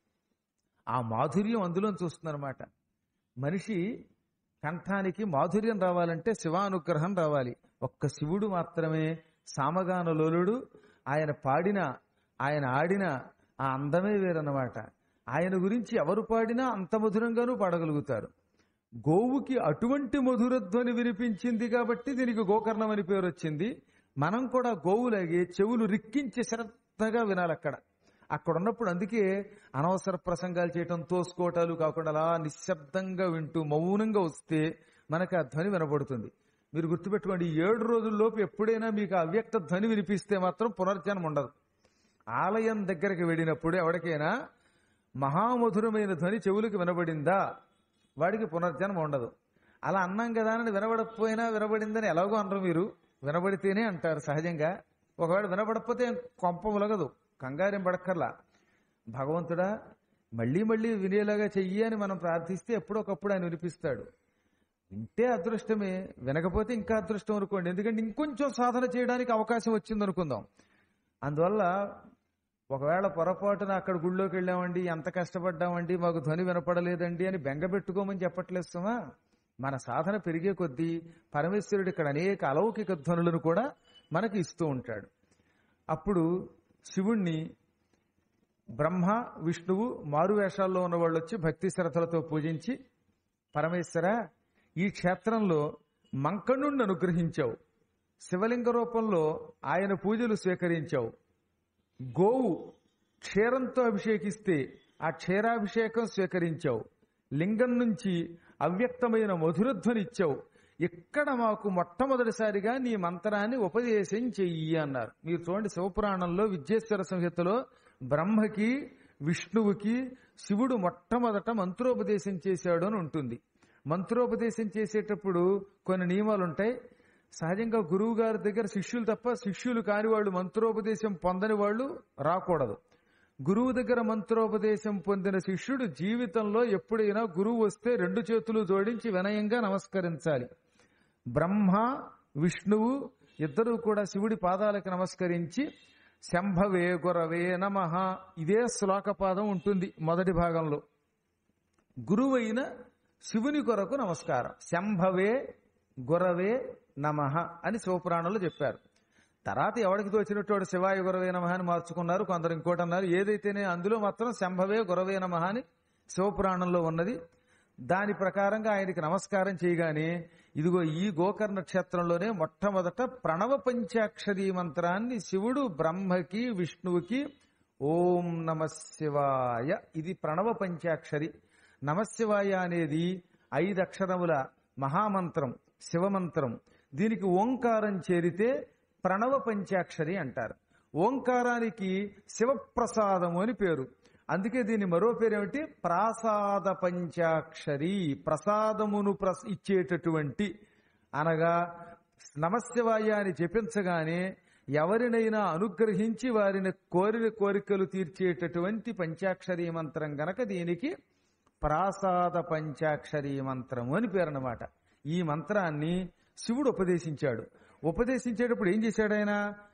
ఆ మాధుర్యం అందులో చూస్తుందన్నమాట మనిషి కంఠానికి మాధుర్యం రావాలంటే శివానుగ్రహం రావాలి ఒక్క శివుడు మాత్రమే సామగాన లోలుడు ఆయన పాడిన ఆయన ఆడిన ఆ అందమే వేరన్నమాట ఆయన గురించి ఎవరు పాడినా అంత మధురంగానూ పాడగలుగుతారు గోవుకి అటువంటి మధురధ్వని వినిపించింది కాబట్టి దీనికి గోకర్ణం అని పేరు వచ్చింది మనం కూడా గోవులాగే చెవులు రిక్కించి శ్రద్ధగా వినాలి అక్కడ అక్కడ ఉన్నప్పుడు అందుకే అనవసర ప్రసంగాలు చేయటం తోసుకోవటాలు కాకుండా అలా నిశ్శబ్దంగా వింటూ మౌనంగా వస్తే మనకు ఆ ధ్వని వినపడుతుంది మీరు గుర్తుపెట్టుకోండి ఈ ఏడు రోజుల్లోపు ఎప్పుడైనా మీకు ఆ అవ్యక్త ధ్వని వినిపిస్తే మాత్రం పునర్జన్మ ఉండదు ఆలయం దగ్గరికి వెళ్ళినప్పుడు ఎవరికైనా మహామధురమైన ధ్వని చెవులకు వినబడిందా వాడికి పునర్జన్మ ఉండదు అలా అన్నాం కదా అని వినబడకపోయినా వినబడిందని ఎలాగో అనరు మీరు వినబడితేనే అంటారు సహజంగా ఒకవేళ వినబడకపోతే కొంప ఉలగదు కంగారేం పడక్కర్లా భగవంతుడా మళ్ళీ మళ్ళీ వినేలాగా చెయ్యి అని మనం ప్రార్థిస్తే ఎప్పుడొకప్పుడు ఆయన వినిపిస్తాడు వింటే అదృష్టమే వినకపోతే ఇంకా అదృష్టం అనుకోండి ఎందుకంటే ఇంకొంచెం సాధన చేయడానికి అవకాశం వచ్చింది అనుకుందాం అందువల్ల ఒకవేళ పొరపాటున అక్కడ గుళ్ళోకి వెళ్ళామండి ఎంత కష్టపడ్డామండి మాకు ధ్వని వినపడలేదండి అని బెంగ పెట్టుకోమని చెప్పట్లేస్తామా మన సాధన పెరిగే కొద్దీ పరమేశ్వరుడు ఇక్కడ అనేక అలౌకిక ధ్వనులను కూడా మనకి ఇస్తూ ఉంటాడు అప్పుడు శివుణ్ణి బ్రహ్మ విష్ణువు మారు వేషాల్లో ఉన్న వాళ్ళు వచ్చి భక్తి శ్రద్ధలతో పూజించి పరమేశ్వర ఈ క్షేత్రంలో మంకణుణ్ణి అనుగ్రహించావు శివలింగ రూపంలో ఆయన పూజలు స్వీకరించావు గోవు క్షీరంతో అభిషేకిస్తే ఆ క్షీరాభిషేకం స్వీకరించావు లింగం నుంచి అవ్యక్తమైన మధురధ్వని ఇచ్చావు ఇక్కడ మాకు మొట్టమొదటిసారిగా నీ మంత్రాన్ని ఉపదేశం చెయ్యి అన్నారు మీరు చూడండి శివపురాణంలో విద్యేశ్వర సంహితలో బ్రహ్మకి విష్ణువుకి శివుడు మొట్టమొదట మంత్రోపదేశం చేశాడు అని ఉంటుంది మంత్రోపదేశం చేసేటప్పుడు కొన్ని నియమాలు ఉంటాయి సహజంగా గురువు గారి దగ్గర శిష్యులు తప్ప శిష్యులు కాని వాళ్ళు మంత్రోపదేశం పొందని వాళ్ళు రాకూడదు గురువు దగ్గర మంత్రోపదేశం పొందిన శిష్యుడు జీవితంలో ఎప్పుడైనా గురువు వస్తే రెండు చేతులు జోడించి వినయంగా నమస్కరించాలి బ్రహ్మ విష్ణువు ఇద్దరూ కూడా శివుడి పాదాలకు నమస్కరించి శంభవే గురవే నమ ఇదే శ్లోకపాదం ఉంటుంది మొదటి భాగంలో గురువైన శివుని కొరకు నమస్కారం శంభవే గురవే నమ అని శివపురాణంలో చెప్పారు తర్వాత ఎవరికి తోచినట్టు వాడు శివాయ గురవే నమ అని మార్చుకున్నారు కొందరు ఇంకోటి అన్నారు ఏదైతేనే అందులో మాత్రం శంభవే గురవే నమ అని శివపురాణంలో ఉన్నది దాని ప్రకారంగా ఆయనకి నమస్కారం చేయగానే ఇదిగో ఈ గోకర్ణ క్షేత్రంలోనే మొట్టమొదట ప్రణవ పంచాక్షరి మంత్రాన్ని శివుడు బ్రహ్మకి విష్ణువుకి ఓం నమ శివాయ ఇది ప్రణవ పంచాక్షరి నమశివాయ అనేది ఐదు అక్షరముల మహామంత్రం శివమంత్రం దీనికి ఓంకారం చేరితే ప్రణవ పంచాక్షరి అంటారు ఓంకారానికి శివప్రసాదము అని పేరు అందుకే దీని మరో పేరు ఏమిటి ప్రాసాద పంచాక్షరి ప్రసాదమును ప్రస ఇచ్చేటటువంటి అనగా నమశివాయ అని జపించగానే ఎవరినైనా అనుగ్రహించి వారిని కోరిన కోరికలు తీర్చేటటువంటి పంచాక్షరి మంత్రం గనక దీనికి ప్రాసాద పంచాక్షరి మంత్రము అని పేరు అన్నమాట ఈ మంత్రాన్ని శివుడు ఉపదేశించాడు ఉపదేశించేటప్పుడు ఏం చేశాడు ఆయన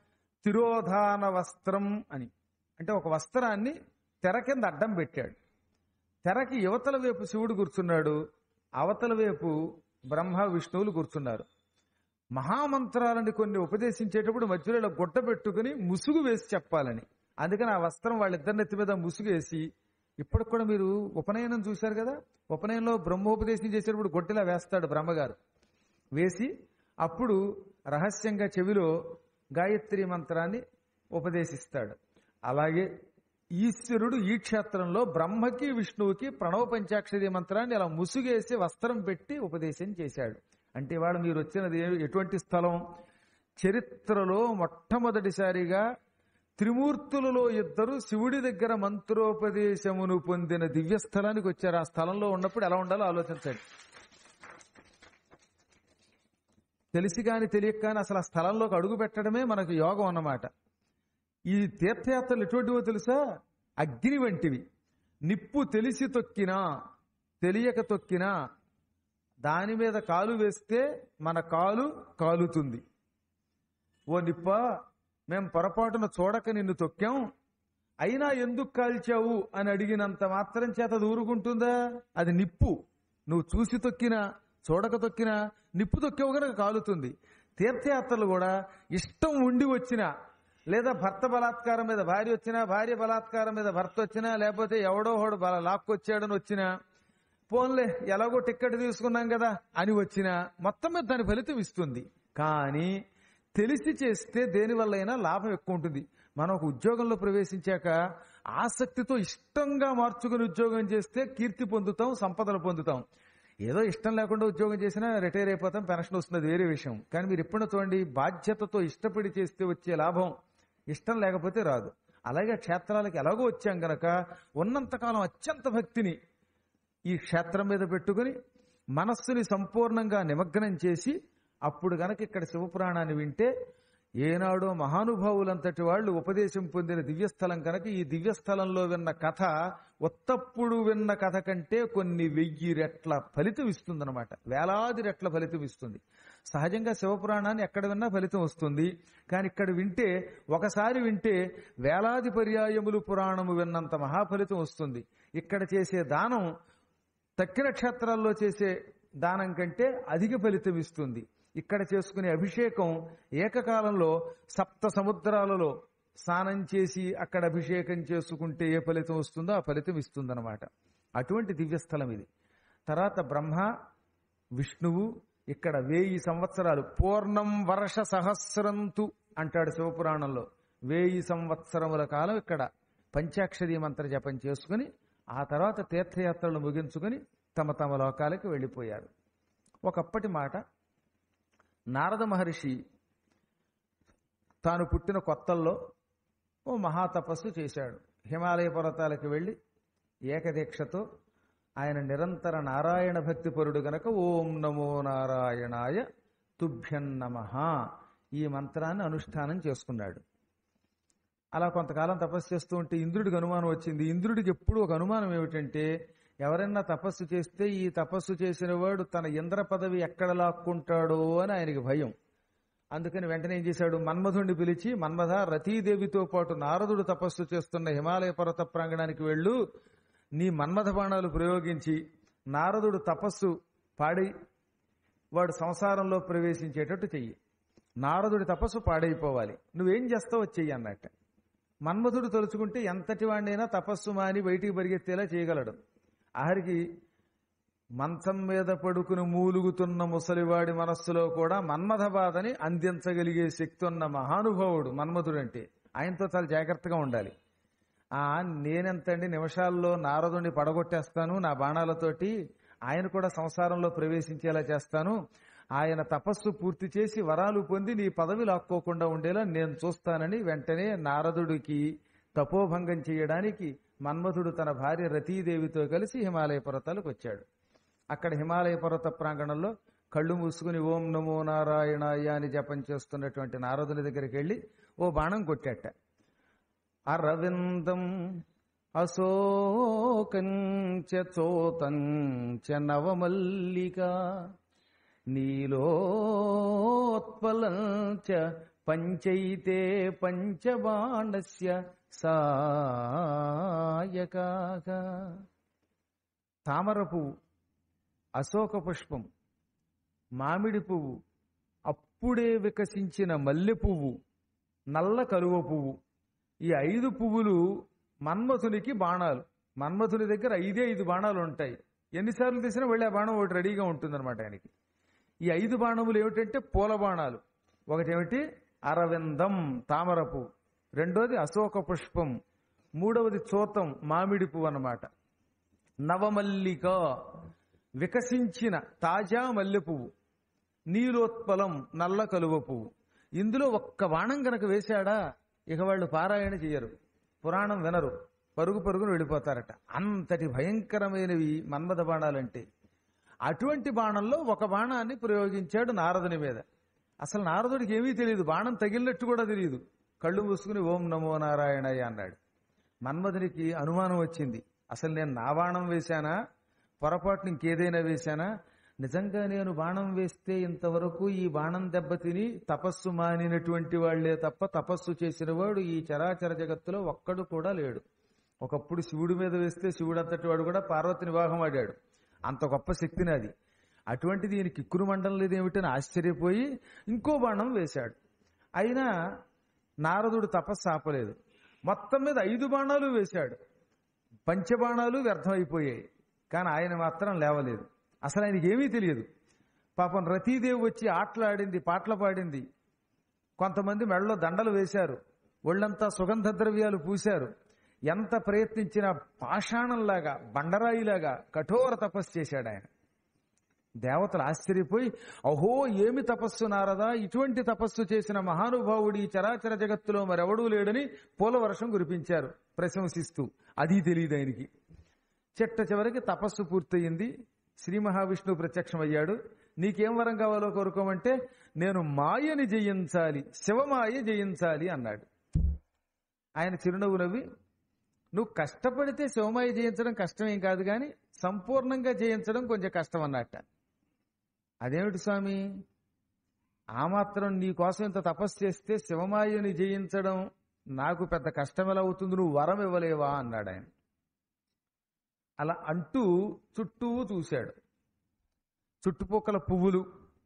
తిరోధాన వస్త్రం అని అంటే ఒక వస్త్రాన్ని తెర కింద అడ్డం పెట్టాడు తెరకి యువతల వైపు శివుడు కూర్చున్నాడు అవతల వైపు బ్రహ్మ విష్ణువులు కూర్చున్నారు మహామంత్రాలని కొన్ని ఉపదేశించేటప్పుడు మధ్యలో ఇలా గుడ్డ పెట్టుకుని ముసుగు వేసి చెప్పాలని అందుకని ఆ వస్త్రం వాళ్ళిద్దరి నెత్తి మీద ముసుగు వేసి ఇప్పటికి కూడా మీరు ఉపనయనం చూశారు కదా ఉపనయనంలో బ్రహ్మోపదేశం చేసేటప్పుడు గొడ్డలా వేస్తాడు బ్రహ్మగారు వేసి అప్పుడు రహస్యంగా చెవిలో గాయత్రి మంత్రాన్ని ఉపదేశిస్తాడు అలాగే ఈశ్వరుడు ఈ క్షేత్రంలో బ్రహ్మకి విష్ణువుకి ప్రణవ పంచాక్షరి మంత్రాన్ని అలా ముసుగేసి వస్త్రం పెట్టి ఉపదేశం చేశాడు అంటే ఇవాళ మీరు వచ్చినది ఏ- ఎటువంటి స్థలం చరిత్రలో మొట్టమొదటిసారిగా త్రిమూర్తులలో ఇద్దరు శివుడి దగ్గర మంత్రోపదేశమును పొందిన దివ్య స్థలానికి వచ్చారు ఆ స్థలంలో ఉన్నప్పుడు ఎలా ఉండాలో ఆలోచించండి తెలిసి కాని తెలియక కాని అసలు ఆ స్థలంలోకి అడుగు పెట్టడమే మనకు యోగం అన్నమాట ఈ తీర్థయాత్రలు ఎటువంటివో తెలుసా అగ్ని వంటివి నిప్పు తెలిసి తొక్కినా తెలియక తొక్కినా దాని మీద కాలు వేస్తే మన కాలు కాలుతుంది ఓ నిప్ప మేం పొరపాటున చూడక నిన్ను తొక్కాం అయినా ఎందుకు కాల్చావు అని అడిగినంత మాత్రం చేత అది ఊరుకుంటుందా అది నిప్పు నువ్వు చూసి తొక్కినా చూడక తొక్కినా నిప్పు తొక్కావు కనుక కాలుతుంది తీర్థయాత్రలు కూడా ఇష్టం ఉండి వచ్చినా లేదా భర్త బలాత్కారం మీద భార్య వచ్చినా భార్య బలాత్కారం మీద భర్త వచ్చినా లేకపోతే ఎవడో హోడు బల లాక్కొచ్చాడని వచ్చినా పోన్లే ఎలాగో టిక్కెట్ తీసుకున్నాం కదా అని వచ్చినా మొత్తం మీద దాని ఫలితం ఇస్తుంది కానీ తెలిసి చేస్తే దేని వల్లైనా లాభం ఎక్కువ ఉంటుంది మనం ఒక ఉద్యోగంలో ప్రవేశించాక ఆసక్తితో ఇష్టంగా మార్చుకుని ఉద్యోగం చేస్తే కీర్తి పొందుతాం సంపదలు పొందుతాం ఏదో ఇష్టం లేకుండా ఉద్యోగం చేసినా రిటైర్ అయిపోతాం పెన్షన్ వస్తుంది అది వేరే విషయం కానీ మీరు ఎప్పుడో చూడండి బాధ్యతతో ఇష్టపడి చేస్తే వచ్చే లాభం ఇష్టం లేకపోతే రాదు అలాగే క్షేత్రాలకు ఎలాగో వచ్చాం గనక ఉన్నంతకాలం అత్యంత భక్తిని ఈ క్షేత్రం మీద పెట్టుకుని మనస్సుని సంపూర్ణంగా నిమగ్నం చేసి అప్పుడు గనక ఇక్కడ శివపురాణాన్ని వింటే ఏనాడో మహానుభావులంతటి వాళ్ళు ఉపదేశం పొందిన దివ్యస్థలం కనుక ఈ దివ్యస్థలంలో విన్న కథ ఒత్తప్పుడు విన్న కథ కంటే కొన్ని వెయ్యి రెట్ల ఫలితం ఇస్తుందన్నమాట వేలాది రెట్ల ఫలితం ఇస్తుంది సహజంగా శివపురాణాన్ని ఎక్కడ విన్నా ఫలితం వస్తుంది కానీ ఇక్కడ వింటే ఒకసారి వింటే వేలాది పర్యాయములు పురాణము విన్నంత మహాఫలితం వస్తుంది ఇక్కడ చేసే దానం తక్కిన క్షేత్రాల్లో చేసే దానం కంటే అధిక ఫలితం ఇస్తుంది ఇక్కడ చేసుకునే అభిషేకం ఏకకాలంలో సప్త సముద్రాలలో స్నానం చేసి అక్కడ అభిషేకం చేసుకుంటే ఏ ఫలితం వస్తుందో ఆ ఫలితం ఇస్తుందన్నమాట అటువంటి దివ్యస్థలం ఇది తర్వాత బ్రహ్మ విష్ణువు ఇక్కడ వేయి సంవత్సరాలు పూర్ణం వర్ష సహస్రంతు అంటాడు శివపురాణంలో వేయి సంవత్సరముల కాలం ఇక్కడ పంచాక్షరీ మంత్ర జపం చేసుకుని ఆ తర్వాత తీర్థయాత్రలు ముగించుకుని తమ తమ లోకాలకు వెళ్ళిపోయారు ఒకప్పటి మాట నారద మహర్షి తాను పుట్టిన కొత్తల్లో ఓ మహాతపస్సు చేశాడు హిమాలయ పర్వతాలకు వెళ్ళి ఏకదీక్షతో ఆయన నిరంతర నారాయణ భక్తి పరుడు గనక ఓం నమో నారాయణాయ తుభ్యం నమః ఈ మంత్రాన్ని అనుష్ఠానం చేసుకున్నాడు అలా కొంతకాలం తపస్సు చేస్తూ ఉంటే ఇంద్రుడికి అనుమానం వచ్చింది ఇంద్రుడికి ఎప్పుడు ఒక అనుమానం ఏమిటంటే ఎవరైనా తపస్సు చేస్తే ఈ తపస్సు చేసిన వాడు తన ఇంద్ర పదవి ఎక్కడ లాక్కుంటాడో అని ఆయనకి భయం అందుకని వెంటనే ఏం చేశాడు మన్మధుడిని పిలిచి మన్మధ రతీదేవితో పాటు నారదుడు తపస్సు చేస్తున్న హిమాలయ పర్వత ప్రాంగణానికి వెళ్ళు నీ మన్మథ బాణాలు ప్రయోగించి నారదుడు తపస్సు పాడి వాడు సంసారంలో ప్రవేశించేటట్టు చెయ్యి నారదుడి తపస్సు పాడైపోవాలి నువ్వేం చేస్తావో చెయ్యి అన్నట్ట మన్మధుడు తలుచుకుంటే ఎంతటి వాడినైనా తపస్సు మాని బయటికి పరిగెత్తేలా చేయగలడు ఆఖరికి మంచం మీద పడుకుని మూలుగుతున్న ముసలివాడి మనస్సులో కూడా మన్మథ బాధని అందించగలిగే శక్తి ఉన్న మహానుభావుడు మన్మధుడు అంటే ఆయనతో చాలా జాగ్రత్తగా ఉండాలి ఆ నేనెంతండి నిమిషాల్లో నారదుని పడగొట్టేస్తాను నా బాణాలతోటి ఆయన కూడా సంసారంలో ప్రవేశించేలా చేస్తాను ఆయన తపస్సు పూర్తి చేసి వరాలు పొంది నీ పదవి లాక్కోకుండా ఉండేలా నేను చూస్తానని వెంటనే నారదుడికి తపోభంగం చేయడానికి మన్మథుడు తన భార్య రతీదేవితో కలిసి హిమాలయ పర్వతాలకు వచ్చాడు అక్కడ హిమాలయ పర్వత ప్రాంగణంలో కళ్ళు మూసుకుని ఓం నమో నారాయణాయ అని జపం చేస్తున్నటువంటి నారదుని దగ్గరికి వెళ్ళి ఓ బాణం కొట్టాట అరవిందం అశోకంచ చోతంచ నవమల్లిక నీలోత్పలంచ పంచైతే పంచబాణస్య సాయకాగా తామర పువ్వు అశోక పుష్పం మామిడి పువ్వు అప్పుడే వికసించిన మల్లె పువ్వు నల్ల కలువ పువ్వు ఈ ఐదు పువ్వులు మన్మథునికి బాణాలు మన్మథుని దగ్గర ఐదే ఐదు బాణాలు ఉంటాయి ఎన్నిసార్లు తీసినా వెళ్ళే బాణం ఒకటి రెడీగా ఉంటుందన్నమాట ఆయనకి ఈ ఐదు బాణములు ఏమిటంటే పూల బాణాలు ఒకటేమిటి అరవిందం తామర పువ్వు రెండోది అశోక పుష్పం మూడవది చోతం మామిడి పువ్వు అన్నమాట నవమల్లిక వికసించిన తాజా మల్లె పువ్వు నీలోత్పలం నల్ల కలువ పువ్వు ఇందులో ఒక్క బాణం గనక వేశాడా ఇక వాళ్ళు పారాయణ చేయరు పురాణం వినరు పరుగు పరుగును వెళ్ళిపోతారట అంతటి భయంకరమైనవి మన్మథ బాణాలంటే అటువంటి బాణంలో ఒక బాణాన్ని ప్రయోగించాడు నారదుని మీద అసలు నారదుడికి ఏమీ తెలియదు బాణం తగిలినట్టు కూడా తెలియదు కళ్ళు మూసుకుని ఓం నమో నారాయణయ్య అన్నాడు మన్మధునికి అనుమానం వచ్చింది అసలు నేను నా బాణం వేశానా పొరపాటున ఇంకేదైనా వేశానా నిజంగా నేను బాణం వేస్తే ఇంతవరకు ఈ బాణం దెబ్బతిని తపస్సు మానినటువంటి వాళ్లే తప్ప తపస్సు చేసిన వాడు ఈ చరాచర జగత్తులో ఒక్కడు కూడా లేడు ఒకప్పుడు శివుడి మీద వేస్తే శివుడు అంతటి వాడు కూడా పార్వతిని వివాహం ఆడాడు అంత గొప్ప శక్తిని అది అటువంటిది ఈయన కిక్కురు మండలం లేదేమిటని ఆశ్చర్యపోయి ఇంకో బాణం వేశాడు అయినా నారదుడు తపస్సు ఆపలేదు మొత్తం మీద ఐదు బాణాలు వేశాడు పంచబాణాలు వ్యర్థమైపోయాయి కానీ ఆయన మాత్రం లేవలేదు అసలు ఆయనకి ఏమీ తెలియదు పాపం రతీదేవి వచ్చి ఆటలాడింది పాటలు పాడింది కొంతమంది మెడలో దండలు వేశారు ఒళ్ళంతా సుగంధ ద్రవ్యాలు పూశారు ఎంత ప్రయత్నించినా పాషాణంలాగా బండరాయిలాగా కఠోర తపస్సు చేశాడు ఆయన దేవతలు ఆశ్చర్యపోయి అహో ఏమి తపస్సు నారదా ఇటువంటి తపస్సు చేసిన మహానుభావుడి ఈ చరాచర జగత్తులో మరెవడూ లేడని పూలవర్షం కురిపించారు ప్రశంసిస్తూ అది తెలియదు ఆయనకి చిట్ట చివరికి తపస్సు పూర్తయింది శ్రీ మహావిష్ణువు ప్రత్యక్షమయ్యాడు నీకేం వరం కావాలో కోరుకోమంటే నేను మాయని జయించాలి శివమాయ జయించాలి అన్నాడు ఆయన చిరునవ్వు నవ్వి నువ్వు కష్టపడితే శివమాయ జయించడం కష్టమేం కాదు కానీ సంపూర్ణంగా జయించడం కొంచెం కష్టం అన్నట్ట అదేమిటి స్వామి ఆ మాత్రం నీ కోసం ఇంత తపస్సు చేస్తే శివమాయని జయించడం నాకు పెద్ద కష్టం ఎలా అవుతుంది నువ్వు వరం ఇవ్వలేవా అన్నాడు ఆయన అలా అంటూ చుట్టూ చూశాడు చుట్టుపక్కల పువ్వులు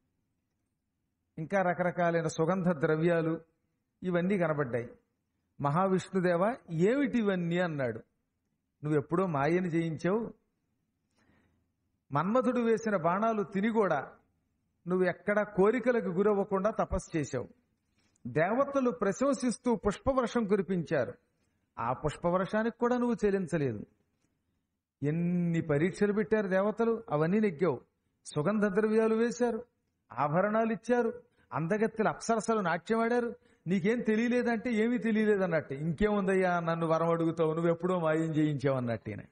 ఇంకా రకరకాలైన సుగంధ ద్రవ్యాలు ఇవన్నీ కనబడ్డాయి మహావిష్ణుదేవ ఏమిటి ఇవన్నీ అన్నాడు నువ్వు ఎప్పుడో మాయని జయించావు మన్మధుడు వేసిన బాణాలు తిని కూడా నువ్వు ఎక్కడ కోరికలకు గురవ్వకుండా తపస్సు చేశావు దేవతలు ప్రశంసిస్తూ పుష్పవర్షం కురిపించారు ఆ పుష్పవర్షానికి కూడా నువ్వు చెల్లించలేదు ఎన్ని పరీక్షలు పెట్టారు దేవతలు అవన్నీ నెగ్గావు సుగంధ ద్రవ్యాలు వేశారు ఆభరణాలు ఇచ్చారు అందగత్తెలు అప్సరసలు నాట్యమాడారు నీకేం తెలియలేదంటే ఏమీ తెలియలేదు అన్నట్టు ఇంకేముందయ్యా నన్ను వరం అడుగుతావు నువ్వు ఎప్పుడో మాయం చేయించావు అన్నట్టు ఈయన.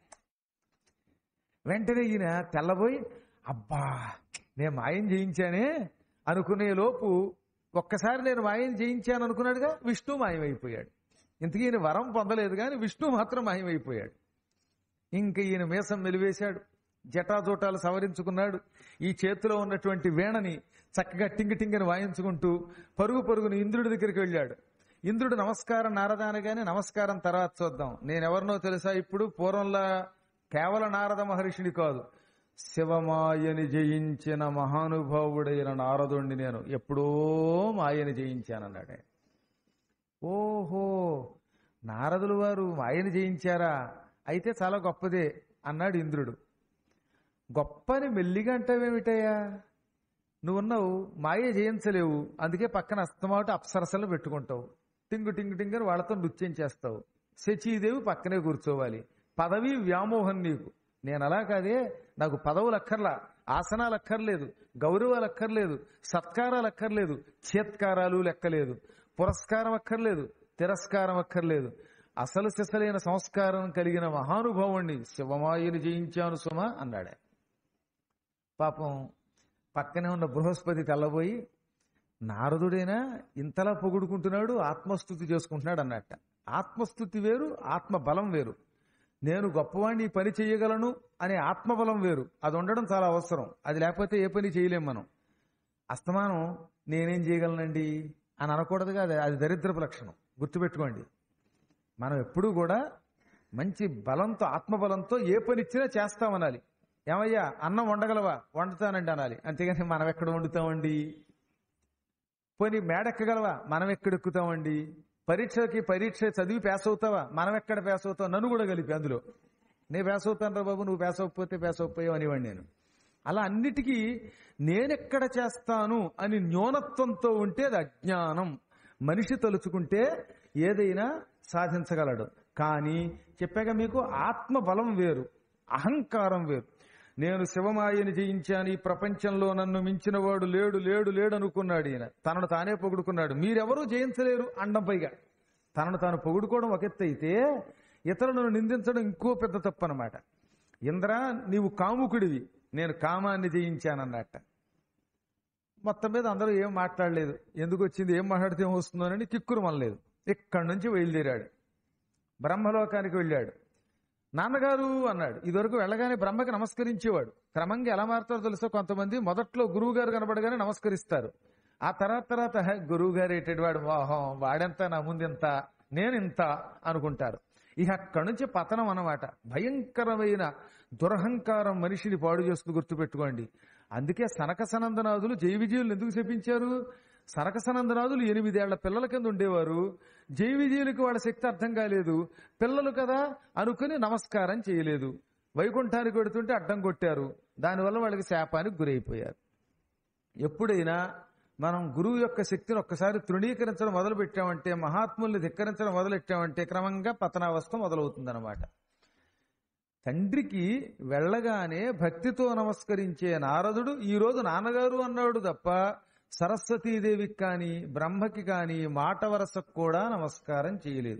వెంటనే ఈయన తెల్లబోయి అబ్బా నేను మాయం చేయించానే అనుకునే లోపు ఒక్కసారి నేను మాయం చేయించాను అనుకున్నాడుగా విష్ణు మాయమైపోయాడు ఇంతకీ ఈయన వరం పొందలేదు కానీ విష్ణు మాత్రం మాయమైపోయాడు ఇంక ఈయన మీసం మెలివేశాడు జటాజోటాలు సవరించుకున్నాడు ఈ చేతిలో ఉన్నటువంటి వీణని చక్కగా టింగి టింగిని వాయించుకుంటూ పరుగు పరుగును ఇంద్రుడి దగ్గరికి వెళ్ళాడు ఇంద్రుడు నమస్కారం నారద అనగానే నమస్కారం తర్వాత చూద్దాం నేనెవరినో తెలుసా ఇప్పుడు పూర్వంలా కేవల నారద మహర్షిని కాదు శివమాయని జయించిన మహానుభావుడైన నారదుణ్ణి నేను ఎప్పుడో మాయని జయించానన్నాడు ఆయన. ఓహో నారదులు వారు మాయని జయించారా అయితే చాలా గొప్పదే అన్నాడు ఇంద్రుడు గొప్పని మెల్లిగా అంటావేమిటయ్యా నువ్వున్నావు మాయ జయించలేవు అందుకే పక్కన అస్తమాట అప్సరసలు పెట్టుకుంటావు టింగు టింగు టింగర్ వాళ్ళతో నృత్యం చేస్తావు శచీదేవి పక్కనే కూర్చోవాలి పదవి వ్యామోహం నీకు నేను అలా కాదే నాకు పదవులు అక్కర్లా ఆసనాలు అక్కర్లేదు గౌరవాలు అక్కర్లేదు సత్కారాలు అక్కర్లేదు చేత్కారాలు లెక్కలేదు పురస్కారం అక్కర్లేదు తిరస్కారం అక్కర్లేదు అసలు సిసలైన సంస్కారం కలిగిన మహానుభావుణ్ణి శివమాయని జయించాను సుమ అన్నాడే పాపం పక్కనే ఉన్న బృహస్పతి తెల్లబోయి నారదుడైనా ఇంతలా పొగుడుకుంటున్నాడు ఆత్మస్థుతి చేసుకుంటున్నాడు అన్నట్ట ఆత్మస్థుతి వేరు ఆత్మ బలం వేరు నేను గొప్పవాణ్ణి ఈ పని చేయగలను అనే ఆత్మబలం వేరు అది ఉండడం చాలా అవసరం అది లేకపోతే ఏ పని చేయలేం మనం అస్తమానం నేనేం చేయగలనండి అని అనకూడదుగా అది అది దరిద్రపు లక్షణం గుర్తుపెట్టుకోండి మనం ఎప్పుడూ కూడా మంచి బలంతో ఆత్మబలంతో ఏ పని ఇచ్చినా చేస్తామనాలి ఏమయ్యా అన్నం వండగలవా వండుతానండి అనాలి అంతేగాని మనం ఎక్కడ వండుతామండి పోనీ మేడెక్కగలవా మనం ఎక్కడ ఎక్కుతామండి పరీక్షకి పరీక్ష చదివి పేస్ అవుతావా మనం ఎక్కడ పేస్ అవుతావు నన్ను కూడా కలిపి అందులో నేను పేస్ అవుతాను రా బాబు నువ్వు పేస్ అవ్వకపోతే పేస్ అవ్వకపోయావు అనేవాడిని నేను అలా అన్నిటికీ నేనెక్కడ చేస్తాను అని న్యూనత్వంతో ఉంటే అది అజ్ఞానం మనిషి తలుచుకుంటే ఏదైనా సాధించగలడు కానీ చెప్పాక మీకు ఆత్మ బలం వేరు అహంకారం వేరు నేను శివమాయని జయించాను ఈ ప్రపంచంలో నన్ను మించిన వాడు లేడు లేడు లేడు అనుకున్నాడు ఈయన తనను తానే పొగుడుకున్నాడు మీరెవరూ జయించలేరు అండం పైగా తనను తాను పొగుడుకోవడం ఒక ఎత్తు అయితే ఇతరులను నిందించడం ఇంకో పెద్ద తప్పు అనమాట ఇంద్ర నీవు కాముకుడివి నేను కామాన్ని జయించానన్నట్ట మొత్తం మీద అందరూ ఏం మాట్లాడలేదు ఎందుకు వచ్చింది ఏం మాట్లాడితే ఏం వస్తుందోనని కిక్కురు మనలేదు ఇక్కడి నుంచి బయలుదేరాడు బ్రహ్మలోకానికి వెళ్ళాడు నాన్నగారు అన్నాడు ఇదివరకు వెళ్ళగానే బ్రహ్మకి నమస్కరించేవాడు క్రమంగా ఎలా మారుతారో తెలుసో కొంతమంది మొదట్లో గురువు గారు కనబడగానే నమస్కరిస్తారు ఆ తర్వాత తర్వాత "హే, గురువు గారు ఎట్టేటివాడు వాహం వాడెంత నా ముందెంత నేను ఇంత అనుకుంటారు ఇక అక్కడి నుంచి పతనం అన్నమాట భయంకరమైన దురహంకారం మనిషిని పాడు చేస్తుంది గుర్తుపెట్టుకోండి అందుకే సనక సనందనాథులు జై విజయులు ఎందుకు చెప్పించారు సనక సనందనాథులు ఎనిమిదేళ్ల పిల్లల కింద ఉండేవారు జై విజయులకి వాళ్ళ శక్తి అర్థం కాలేదు పిల్లలు కదా అనుకుని నమస్కారం చేయలేదు వైకుంఠానికి పెడుతుంటే అడ్డం కొట్టారు దానివల్ల వాళ్ళకి శాపానికి గురైపోయారు ఎప్పుడైనా మనం గురువు యొక్క శక్తిని ఒక్కసారి తృణీకరించడం మొదలు పెట్టామంటే మహాత్ముల్ని ధిక్కరించడం మొదలెట్టామంటే క్రమంగా పతనావస్థ మొదలవుతుందన్నమాట తండ్రికి వెళ్ళగానే భక్తితో నమస్కరించే నారదుడు ఈ రోజు నాన్నగారు అన్నాడు తప్ప సరస్వతీదేవికి కానీ బ్రహ్మకి కానీ మాట వరసకు కూడా నమస్కారం చేయలేదు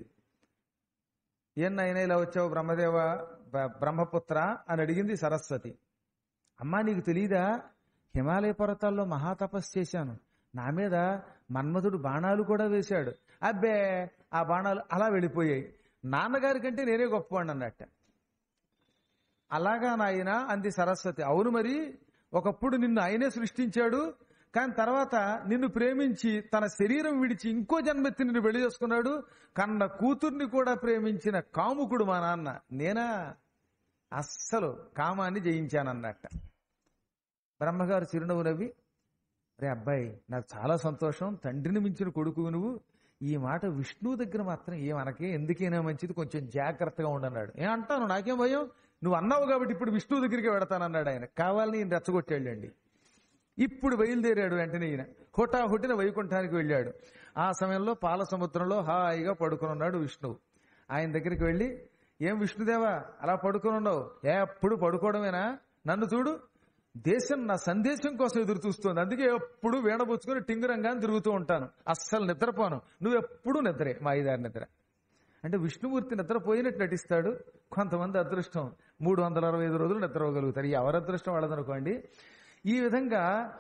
ఏం నాయనా ఇలా వచ్చావు బ్రహ్మదేవ బ- బ్రహ్మపుత్ర అని అడిగింది సరస్వతి అమ్మా నీకు తెలీదా హిమాలయ పర్వతాల్లో మహాతపస్సు చేశాను నా మీద మన్మధుడు బాణాలు కూడా వేశాడు అబ్బే ఆ బాణాలు అలా వెళ్ళిపోయాయి నాన్నగారి కంటే నేనే గొప్పవాడిని అన్నట్ట అలాగా నాయన అంది సరస్వతి అవును మరి ఒకప్పుడు నిన్ను ఆయనే సృష్టించాడు కానీ తర్వాత నిన్ను ప్రేమించి తన శరీరం విడిచి ఇంకో జన్మెత్తి నిన్ను పెళ్లి చేసుకున్నాడు కన్న కూతుర్ని కూడా ప్రేమించిన కాముకుడు మా నాన్న నేనా అస్సలు కామాన్ని జయించానన్నట్ట బ్రహ్మగారు చిరునవ్వు నవ్వి రే అబ్బాయి నాకు చాలా సంతోషం తండ్రిని మించిన కొడుకు నువ్వు ఈ మాట విష్ణువు దగ్గర మాత్రం ఏమనకే ఎందుకైనా మంచిది కొంచెం జాగ్రత్తగా ఉండన్నాడు ఏ అంటాను నాకేం భయం నువ్వు అన్నావు కాబట్టి ఇప్పుడు విష్ణువు దగ్గరికి వెడతానన్నాడు ఆయన కావాలని ఈయన రెచ్చగొట్టాళ్ళండి ఇప్పుడు బయలుదేరాడు వెంటనే ఈయన హుటాహుటిన వైకుంఠానికి వెళ్ళాడు ఆ సమయంలో పాల సముద్రంలో హాయిగా పడుకుని ఉన్నాడు విష్ణువు ఆయన దగ్గరికి వెళ్ళి ఏం విష్ణుదేవా అలా పడుకుని ఉన్నావు ఎప్పుడు పడుకోవడమేనా నన్ను చూడు దేశం నా సందేశం కోసం ఎదురు చూస్తోంది అందుకే ఎప్పుడు వీణబుచ్చుకొని టింగురంగాన్ని తిరుగుతూ ఉంటాను అస్సలు నిద్రపోను నువ్వు ఎప్పుడు నిద్రే మా ఐదారు నిద్ర అంటే విష్ణుమూర్తి నిద్రపోయినట్టు నటిస్తాడు కొంతమంది అదృష్టం మూడు వందల అరవై ఐదు రోజులు నిద్రపోగలుగుతారు ఎవరి అదృష్టం వాళ్ళదనుకోండి ఈ విధంగా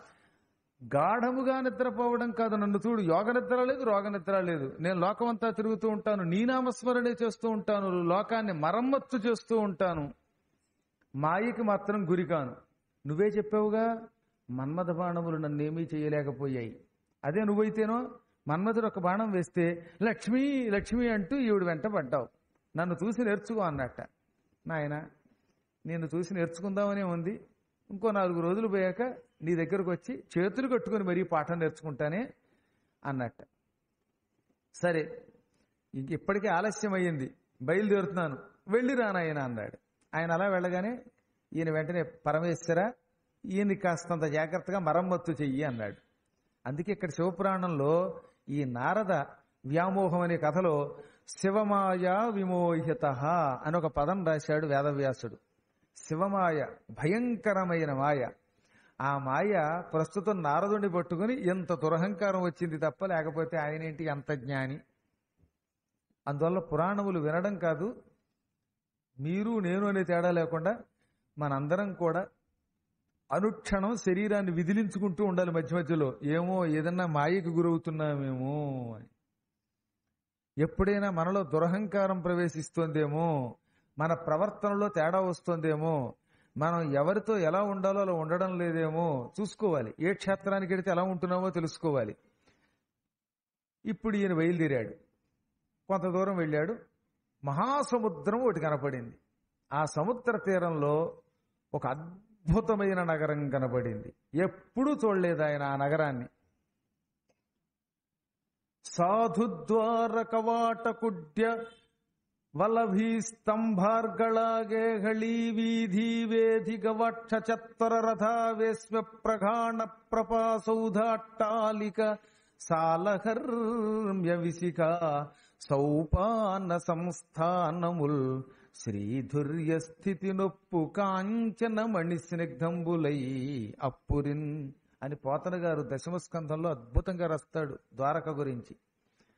గాఢముగా నిద్రపోవడం కాదు నన్ను చూడు యోగ నిద్ర లేదు రోగ నిద్ర లేదు నేను లోకమంతా తిరుగుతూ ఉంటాను నీ నామస్మరణే చేస్తూ ఉంటాను లోకాన్ని మరమ్మత్తు చేస్తూ ఉంటాను మాయకి మాత్రం గురికాను నువ్వే చెప్పావుగా మన్మథ బాణములు నన్నేమీ చేయలేకపోయాయి అదే నువ్వైతేనో మన్మథుడు ఒక బాణం వేస్తే లక్ష్మి లక్ష్మి అంటూ ఈవిడ వెంట పడ్డావు నన్ను చూసి నేర్చుకో అన్నట్ట నాయన నిన్ను చూసి నేర్చుకుందామనే ఉంది ఇంకో నాలుగు రోజులు పోయాక నీ దగ్గరకు వచ్చి చేతులు కట్టుకుని మరీ పాఠం నేర్చుకుంటానే అన్నట్ట సరే ఇంక ఇప్పటికే ఆలస్యం అయ్యింది బయలుదేరుతున్నాను వెళ్ళి రానాయన అన్నాడు ఆయన అలా వెళ్ళగానే ఈయన వెంటనే పరమేశ్వర ఈయన్ని కాస్తంత జాగ్రత్తగా మరమ్మత్తు చెయ్యి అన్నాడు అందుకే ఇక్కడ శివపురాణంలో ఈ నారద వ్యామోహం అనే కథలో శివమాయ విమోహిత అని ఒక పదం రాశాడు వేదవ్యాసుడు శివమాయ భయంకరమైన మాయ ఆ మాయ ప్రస్తుతం నారదుని పట్టుకుని ఎంత దురహంకారం వచ్చింది తప్ప లేకపోతే ఆయన ఏంటి ఎంత జ్ఞాని అందువల్ల పురాణములు వినడం కాదు మీరు నేను అనే తేడా లేకుండా మనందరం కూడా అనుక్షణం శరీరాన్ని విదిలించుకుంటూ ఉండాలి మధ్య మధ్యలో ఏమో ఏదన్నా మాయకి గురవుతున్నామేమో అని ఎప్పుడైనా మనలో దురహంకారం ప్రవేశిస్తోందేమో మన ప్రవర్తనలో తేడా వస్తోందేమో మనం ఎవరితో ఎలా ఉండాలో అలా ఉండడం లేదేమో చూసుకోవాలి ఏ క్షేత్రానికి వెడితే ఎలా ఉంటున్నామో తెలుసుకోవాలి ఇప్పుడు ఈయన బయలుదేరాడు కొంత దూరం వెళ్ళాడు మహాసముద్రం ఒకటి కనపడింది ఆ సముద్ర తీరంలో ఒక అద్భుతమైన నగరం కనపడింది ఎప్పుడూ చూడలేదు ఆయన ఆ నగరాన్ని సాధుద్వార కవాట కుడ్య వలభీ స్తంభార్గళాగేహళీ వీధి వేధి గవక్ష చత్తర రథావేశ్వ ప్రఘాణ ప్రపాసౌధాట్టాలిక సాలహర్మ్య విశిఖ సౌపాన సంస్థానముల్ శ్రీధుర్య స్థితి నొప్పు కాంచన మణి స్నిగ్ధంబులై అప్పురిన్ అని పోతన గారు దశమ స్కంధంలో అద్భుతంగా రాస్తాడు ద్వారక గురించి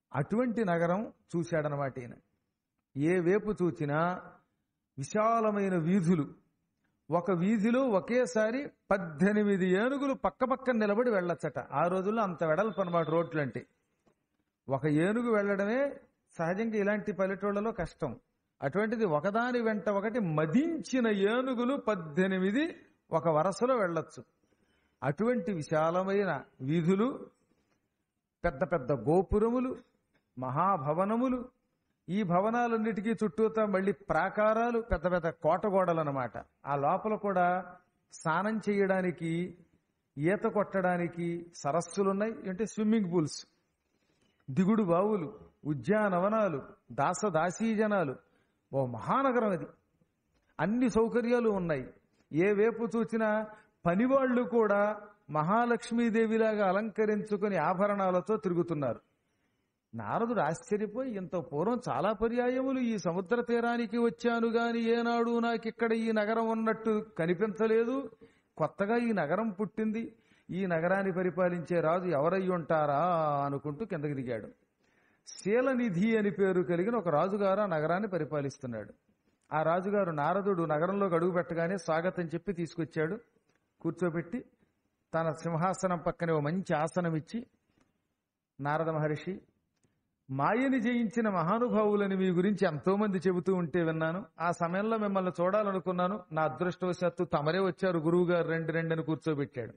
అటువంటి నగరం చూశాడనమాట ఈయన ఏ వేపు చూచినా విశాలమైన వీధులు ఒక వీధిలో ఒకేసారి పద్దెనిమిది ఏనుగులు పక్క పక్కన నిలబడి వెళ్ళొచ్చట ఆ రోజుల్లో అంత వెడల్పు అనమాట రోడ్లు అంటే ఒక ఏనుగు వెళ్ళడమే సహజంగా ఇలాంటి పల్లెటూళ్ళలో కష్టం అటువంటిది ఒకదాని వెంట ఒకటి మదించిన ఏనుగులు పద్దెనిమిది ఒక వరసలో వెళ్ళొచ్చు అటువంటి విశాలమైన వీధులు పెద్ద పెద్ద గోపురములు మహాభవనములు ఈ భవనాలన్నిటికీ చుట్టూతా మళ్ళీ ప్రాకారాలు పెద్ద పెద్ద కోటగోడలు అనమాట ఆ లోపల కూడా స్నానం చేయడానికి ఈత కొట్టడానికి సరస్సులున్నాయి అంటే స్విమ్మింగ్ పూల్స్ దిగుడు బావులు ఉద్యానవనాలు దాస దాసీజనాలు ఓ మహానగరం అది అన్ని సౌకర్యాలు ఉన్నాయి ఏ వేపు చూసినా పనివాళ్లు కూడా మహాలక్ష్మీదేవిలాగా అలంకరించుకుని ఆభరణాలతో తిరుగుతున్నారు నారదుడు ఆశ్చర్యపోయి ఇంత పూర్వం చాలా పర్యాయములు ఈ సముద్ర తీరానికి వచ్చాను గాని ఏనాడు నాకిక్కడ ఈ నగరం ఉన్నట్టు కనిపించలేదు కొత్తగా ఈ నగరం పుట్టింది ఈ నగరాన్ని పరిపాలించే రాజు ఎవరై ఉంటారా అనుకుంటూ కిందకి దిగాడు శీలనిధి అని పేరు కలిగిన ఒక రాజుగారు ఆ నగరాన్ని పరిపాలిస్తున్నాడు ఆ రాజుగారు నారదుడు నగరంలోకి అడుగు పెట్టగానే స్వాగతం చెప్పి తీసుకొచ్చాడు కూర్చోబెట్టి తన సింహాసనం పక్కనే ఓ మంచి ఆసనం ఇచ్చి నారద మహర్షి మాయని జయించిన మహానుభావులని మీ గురించి ఎంతో మంది చెబుతూ ఉంటే విన్నాను ఆ సమయంలో మిమ్మల్ని చూడాలనుకున్నాను నా అదృష్టవశాత్తు తమరే వచ్చారు గురువు గారు రెండు రెండు అని కూర్చోబెట్టాడు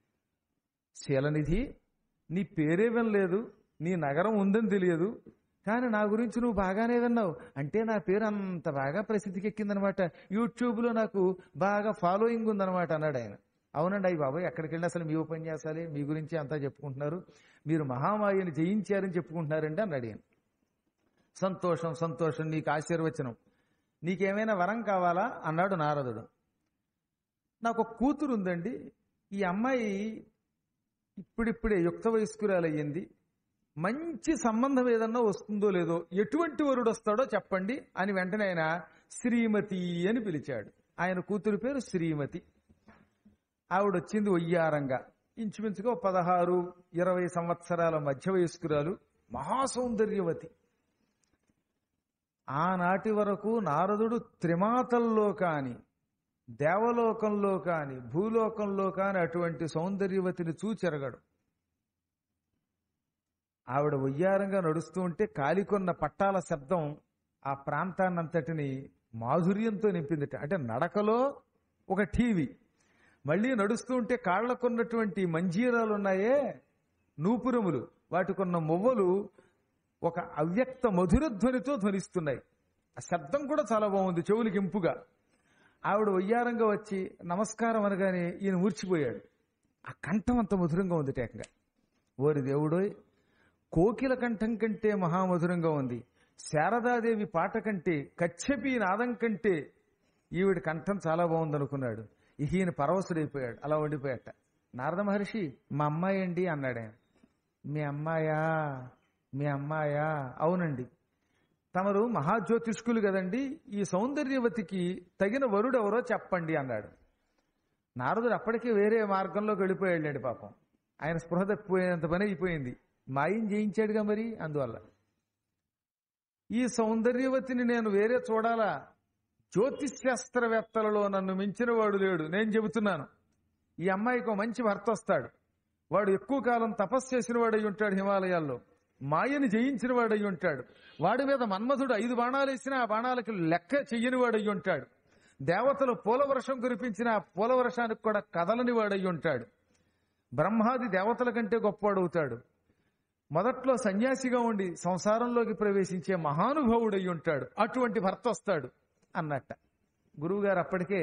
శీలనిధి నీ పేరే వినలేదు నీ నగరం ఉందని తెలియదు కానీ నా గురించి నువ్వు బాగానే విన్నావు అంటే నా పేరు అంత బాగా ప్రసిద్ధికి ఎక్కిందనమాట యూట్యూబ్లో నాకు బాగా ఫాలోయింగ్ ఉందన్నమాట అన్నాడు ఆయన అవునండి అయ్యి బాబాయ్ ఎక్కడికి వెళ్ళి అసలు మీ ఉపన్యాసాలే మీ గురించి అంతా చెప్పుకుంటున్నారు మీరు మహామాయని జయించారని చెప్పుకుంటున్నారండి అన్నాడు ఆయన సంతోషం సంతోషం నీకు ఆశీర్వచనం నీకేమైనా వరం కావాలా అన్నాడు నారదుడు నాకు ఒక కూతురు ఉందండి ఈ అమ్మాయి ఇప్పుడిప్పుడే యుక్త వయస్కురాలయ్యింది మంచి సంబంధం ఏదన్నా వస్తుందో లేదో ఎటువంటి వరుడు వస్తాడో చెప్పండి అని వెంటనే ఆయన శ్రీమతి అని పిలిచాడు ఆయన కూతురు పేరు శ్రీమతి ఆవిడ వచ్చింది ఒయ్యారంగా ఇంచుమించుగా ఓ పదహారు ఇరవై సంవత్సరాల మధ్య వయస్కురాలు మహాసౌందర్యవతి ఆనాటి వరకు నారదుడు త్రిమాతల్లో కాని దేవలోకంలో కాని భూలోకంలో కాని అటువంటి సౌందర్యవతిని చూచెరగడు ఆవిడ ఉయ్యారంగా నడుస్తూ ఉంటే కాలికొన్న పట్టాల శబ్దం ఆ ప్రాంతాన్నంతటిని మాధుర్యంతో నింపిందిట అంటే నడకలో ఒక టీవీ మళ్ళీ నడుస్తూ ఉంటే కాళ్లకున్నటువంటి మంజీరాలు ఉన్నాయే నూపురములు వాటికున్న మువ్వలు ఒక అవ్యక్త మధురధ్వనితో ధ్వనిస్తున్నాయి ఆ శబ్దం కూడా చాలా బాగుంది చెవులకి ఇంపుగా ఆవిడ వయ్యారంగా వచ్చి నమస్కారం అనగానే ఈయన మూర్చిపోయాడు ఆ కంఠం అంత మధురంగా ఉంది టేకంగా ఓరి దేవుడోయ్ కోకిల కంఠం కంటే మహామధురంగా ఉంది శారదాదేవి పాట కంటే కచ్చపి నాదం కంటే ఈవిడ కంఠం చాలా బాగుంది అనుకున్నాడు ఇక ఈయన పరవశుడైపోయాడు అలా ఉండిపోయాట నారద మహర్షి మా అమ్మాయి అండి అన్నాడు ఆయన మీ అమ్మాయా మీ అమ్మాయా అవునండి తమరు మహాజ్యోతిష్కులు కదండి ఈ సౌందర్యవతికి తగిన వరుడు ఎవరో చెప్పండి అన్నాడు నారదుడు అప్పటికే వేరే మార్గంలోకి వెళ్ళిపోయాడు పాపం ఆయన స్పృహ తప్పిపోయేంత పని అయిపోయింది మాయం జయించాడుగా మరి అందువల్ల ఈ సౌందర్యవతిని నేను వేరే చూడాలా జ్యోతిష్ శాస్త్రవేత్తలలో నన్ను మించిన వాడు లేడు నేను చెబుతున్నాను ఈ అమ్మాయికి ఒక మంచి భర్త వస్తాడు వాడు ఎక్కువ కాలం తపస్సు చేసిన వాడై ఉంటాడు హిమాలయాల్లో మాయని జయించిన వాడై ఉంటాడు వాడి మీద మన్మధుడు ఐదు బాణాలు వేసినా ఆ బాణాలకి లెక్క చెయ్యని వాడై ఉంటాడు దేవతలు పూలవర్షం కురిపించిన ఆ పూలవర్షానికి కూడా కదలని వాడై ఉంటాడు బ్రహ్మాది దేవతల కంటే గొప్పవాడవుతాడు మొదట్లో సన్యాసిగా ఉండి సంసారంలోకి ప్రవేశించే మహానుభావుడై ఉంటాడు అటువంటి భర్త వస్తాడు అన్నట్ట గురువుగారు అప్పటికే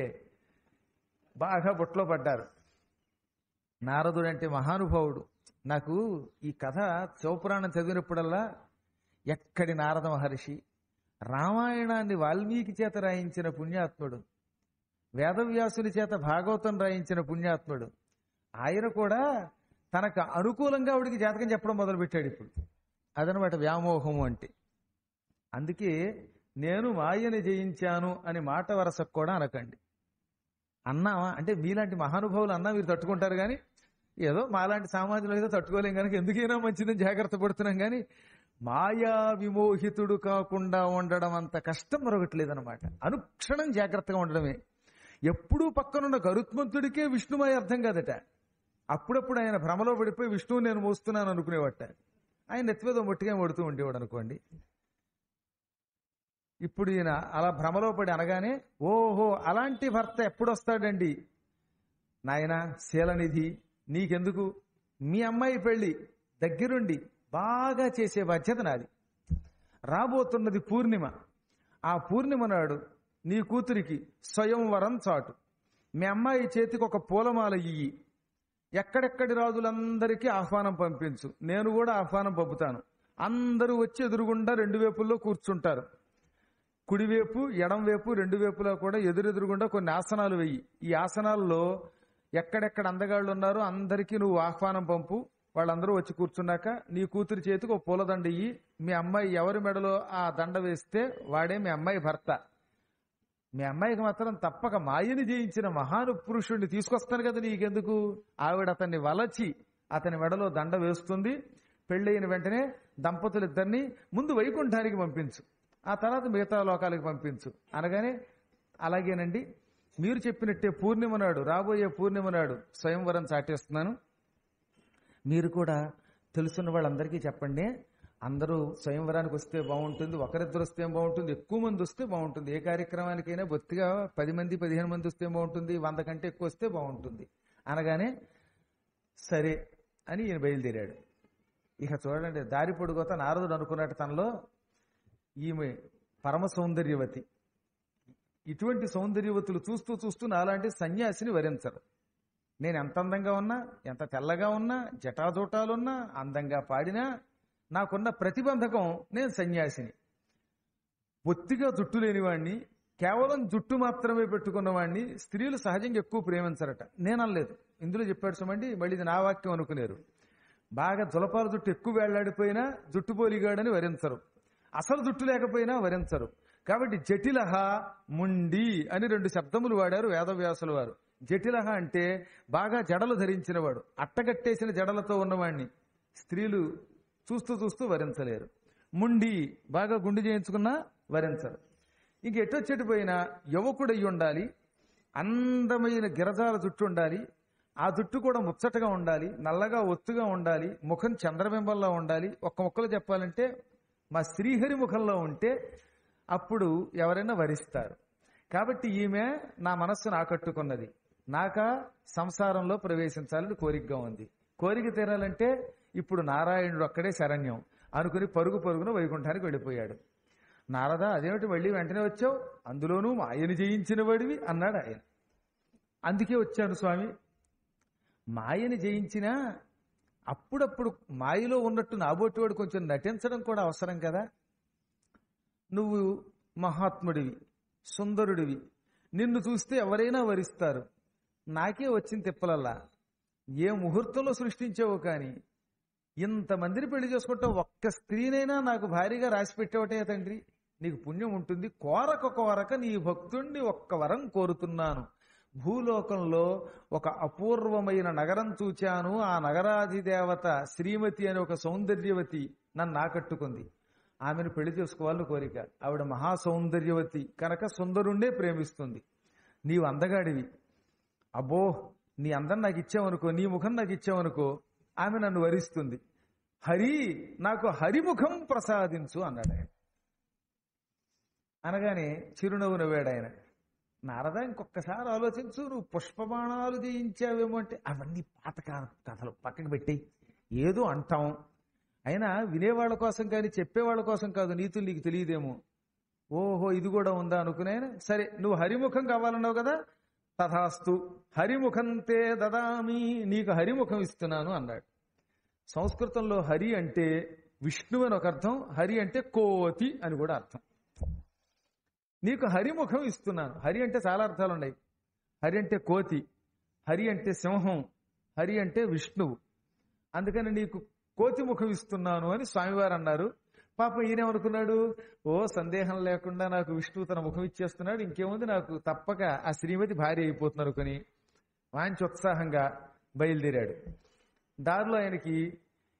బాగా బొట్లో పడ్డారు నారదుడు అంటే మహానుభావుడు నాకు ఈ కథ శివపురాణం చదివినప్పుడల్లా ఎక్కడి నారద మహర్షి రామాయణాన్ని వాల్మీకి చేత రాయించిన పుణ్యాత్ముడు వేదవ్యాసుని చేత భాగవతం రాయించిన పుణ్యాత్ముడు ఆయన కూడా తనకు అనుకూలంగా ఆవిడికి జాతకం చెప్పడం మొదలుపెట్టాడు ఇప్పుడు అదనమాట వ్యామోహము అంటే అందుకే నేను మాయని జయించాను అని మాట వరసకు కూడా అనకండి అన్నావా అంటే మీలాంటి మహానుభావులు అన్నా మీరు తట్టుకుంటారు కానీ ఏదో మాలాంటి సామాజికులు ఏదో తట్టుకోలేం కనుక ఎందుకైనా మంచిదని జాగ్రత్త పడుతున్నాం కానీ మాయా విమోహితుడు కాకుండా ఉండడం అంత కష్టం మరొకటి లేదనమాట అనుక్షణం జాగ్రత్తగా ఉండడమే ఎప్పుడూ పక్కనున్న గరుత్మంతుడికే విష్ణుమాయ అర్థం కాదట అప్పుడప్పుడు ఆయన భ్రమలో పడిపోయి విష్ణువు నేను మోస్తున్నాను అనుకునేవట ఆయన నెత్తిమీద మొట్టిగా కొడుతూ ఉండేవాడు అనుకోండి ఇప్పుడు ఈయన అలా భ్రమలో పడి అనగానే ఓహో అలాంటి భర్త ఎప్పుడు వస్తాడండి నాయన శీలనిధి నీకెందుకు మీ అమ్మాయి పెళ్లి దగ్గరుండి బాగా చేసే బాధ్యత నాది రాబోతున్నది పూర్ణిమ ఆ పూర్ణిమ నాడు నీ కూతురికి స్వయంవరం చాటు మీ అమ్మాయి చేతికి ఒక పూలమాల ఇయ్యి ఎక్కడెక్కడి రాజులందరికీ ఆహ్వానం పంపించు నేను కూడా ఆహ్వానం పంపుతాను అందరూ వచ్చి ఎదురుగుండా రెండు వైపుల్లో కూర్చుంటారు కుడివైపు ఎడం వైపు రెండు వైపులా కూడా ఎదురెదురుగుండా కొన్ని ఆసనాలు వెయ్యి ఈ ఆసనాల్లో ఎక్కడెక్కడ అందగాళ్ళు ఉన్నారో అందరికీ నువ్వు ఆహ్వానం పంపు వాళ్ళందరూ వచ్చి కూర్చున్నాక నీ కూతురి చేతికి ఒక పూలదండ ఇయ్యి మీ అమ్మాయి ఎవరి మెడలో ఆ దండ వేస్తే వాడే మీ అమ్మాయి భర్త మీ అమ్మాయికి మాత్రం తప్పక మాయని జయించిన మహాను పురుషుణ్ణి తీసుకొస్తాను కదా నీకెందుకు ఆవిడ అతన్ని వలచి అతని మెడలో దండ వేస్తుంది పెళ్ళైన వెంటనే దంపతులిద్దరిని ముందు వైకుంఠానికి పంపించు ఆ తర్వాత మిగతా లోకాలకు పంపించు అనగానే అలాగేనండి మీరు చెప్పినట్టే పూర్ణిమ నాడు రాబోయే పూర్ణిమ నాడు స్వయంవరం చాటేస్తున్నాను మీరు కూడా తెలుసున్న వాళ్ళందరికీ చెప్పండి అందరూ స్వయంవరానికి వస్తే బాగుంటుంది ఒకరిద్దరు వస్తే బాగుంటుంది ఎక్కువ మంది వస్తే బాగుంటుంది ఏ కార్యక్రమానికైనా బొత్తిగా పది మంది పదిహేను మంది వస్తే బాగుంటుంది వంద కంటే ఎక్కువ వస్తే బాగుంటుంది అనగానే సరే అని ఈయన బయలుదేరాడు ఇక చూడండి దారి పొడుగుతా నారదుడు అనుకున్నట్టు తనలో ఈమె పరమ సౌందర్యవతి ఇటువంటి సౌందర్యవతులు చూస్తూ చూస్తూ నాలాంటి సన్యాసిని వరించరు నేను ఎంత అందంగా ఉన్నా ఎంత తెల్లగా ఉన్నా జటాజోటాలున్నా అందంగా పాడినా నాకున్న ప్రతిబంధకం నేను సన్యాసిని బొత్తిగా జుట్టు లేనివాణ్ణి కేవలం జుట్టు మాత్రమే పెట్టుకున్నవాణ్ణి స్త్రీలు సహజంగా ఎక్కువ ప్రేమించరట నేను అనలేదు ఇందులో చెప్పాడు చూడండి మళ్ళీ ఇది నా వాక్యం అనుకునేరు బాగా జులపాల జుట్టు ఎక్కువ వేళ్లాడిపోయినా జుట్టు పోలిగాడని వరించరు అసలు జుట్టు లేకపోయినా వరించరు కాబట్టి జటిలహ ముండి అని రెండు శబ్దములు వాడారు వేదవ్యాసుల వారు జటిలహ అంటే బాగా జడలు ధరించినవాడు అట్టగట్టేసిన జడలతో ఉన్నవాణ్ణి స్త్రీలు చూస్తూ చూస్తూ వరించలేరు ముండి బాగా గుండు చేయించుకున్నా వరించరు ఇంక ఎటొచ్చెటు పోయినా యువకుడై ఉండాలి అందమైన గిరజాల జుట్టు ఉండాలి ఆ జుట్టు కూడా ముచ్చటగా ఉండాలి నల్లగా ఒత్తుగా ఉండాలి ముఖం చంద్రబింబంలో ఉండాలి ఒక్క ముక్కలు చెప్పాలంటే మా శ్రీహరి ముఖంలో ఉంటే అప్పుడు ఎవరైనా వరిస్తారు కాబట్టి ఈమె నా మనస్సును ఆకట్టుకున్నది నాక సంసారంలో ప్రవేశించాలని కోరికగా ఉంది కోరిక తీరాలంటే ఇప్పుడు నారాయణుడు ఒక్కడే శరణ్యం అనుకుని పరుగు పరుగున వైకుంఠానికి వెళ్ళిపోయాడు నారద అదేమిటి మళ్ళీ వెంటనే వచ్చావు అందులోనూ మాయను జయించిన వాడివి అన్నాడు ఆయన అందుకే వచ్చాను స్వామి మాయని జయించినా అప్పుడప్పుడు మాయలో ఉన్నట్టు నాబోటివాడు కొంచెం నటించడం కూడా అవసరం కదా నువ్వు మహాత్ముడివి సుందరుడివి నిన్ను చూస్తే ఎవరైనా వరిస్తారు నాకే వచ్చింది తిప్పలల్లా ఏ ముహూర్తంలో సృష్టించావో కానీ ఇంతమందిని పెళ్లి చేసుకుంటావు ఒక్క స్త్రీనైనా నాకు భారీగా రాసి పెట్టేవటే తండ్రి నీకు పుణ్యం ఉంటుంది కోరక కోరక నీ భక్తుణ్ణి ఒక్క వరం కోరుతున్నాను భూలోకంలో ఒక అపూర్వమైన నగరం చూచాను ఆ నగరాధిదేవత శ్రీమతి అనే ఒక సౌందర్యవతి నన్ను ఆకట్టుకుంది ఆమెను పెళ్లి చేసుకోవాలని కోరిక ఆవిడ మహా సౌందర్యవతి కనుక సుందరుణ్ణే ప్రేమిస్తుంది నీవు అందగాడివి అబ్బో నీ అందం నాకు ఇచ్చావనుకో నీ ముఖం నాకు ఇచ్చావనుకో ఆమె నన్ను వరిస్తుంది హరి నాకు హరిముఖం ప్రసాదించు అన్నాడు ఆయన అనగానే చిరునవ్వు నవ్వాడు ఆయన నారద ఇంకొకసారి ఆలోచించు నువ్వు పుష్పబాణాలు జయించావేమో అంటే అవన్నీ పాతకాల కథలు పక్కకి పెట్టి ఏదో అంటాం అయినా వినేవాళ్ళ కోసం కానీ చెప్పేవాళ్ళ కోసం కాదు నీతులు నీకు తెలియదేమో ఓహో ఇది కూడా ఉందా అనుకునే సరే నువ్వు హరిముఖం కావాలన్నావు కదా తథాస్తు హరిముఖంతే దదామి నీకు హరిముఖం ఇస్తున్నాను అన్నాడు సంస్కృతంలో హరి అంటే విష్ణువు అని ఒక అర్థం హరి అంటే కోతి అని కూడా అర్థం నీకు హరిముఖం ఇస్తున్నాను హరి అంటే చాలా అర్థాలు ఉన్నాయి హరి అంటే కోతి హరి అంటే సింహం హరి అంటే విష్ణువు అందుకని నీకు కోతి ముఖం ఇస్తున్నాను అని స్వామివారు అన్నారు పాప ఈయనేమనుకున్నాడు ఓ సందేహం లేకుండా నాకు విష్ణువు తన ముఖం ఇచ్చేస్తున్నాడు ఇంకేముంది నాకు తప్పక ఆ శ్రీమతి భార్య అయిపోతున్నారు అనుకుని మంచి ఉత్సాహంగా బయలుదేరాడు దారిలో ఆయనకి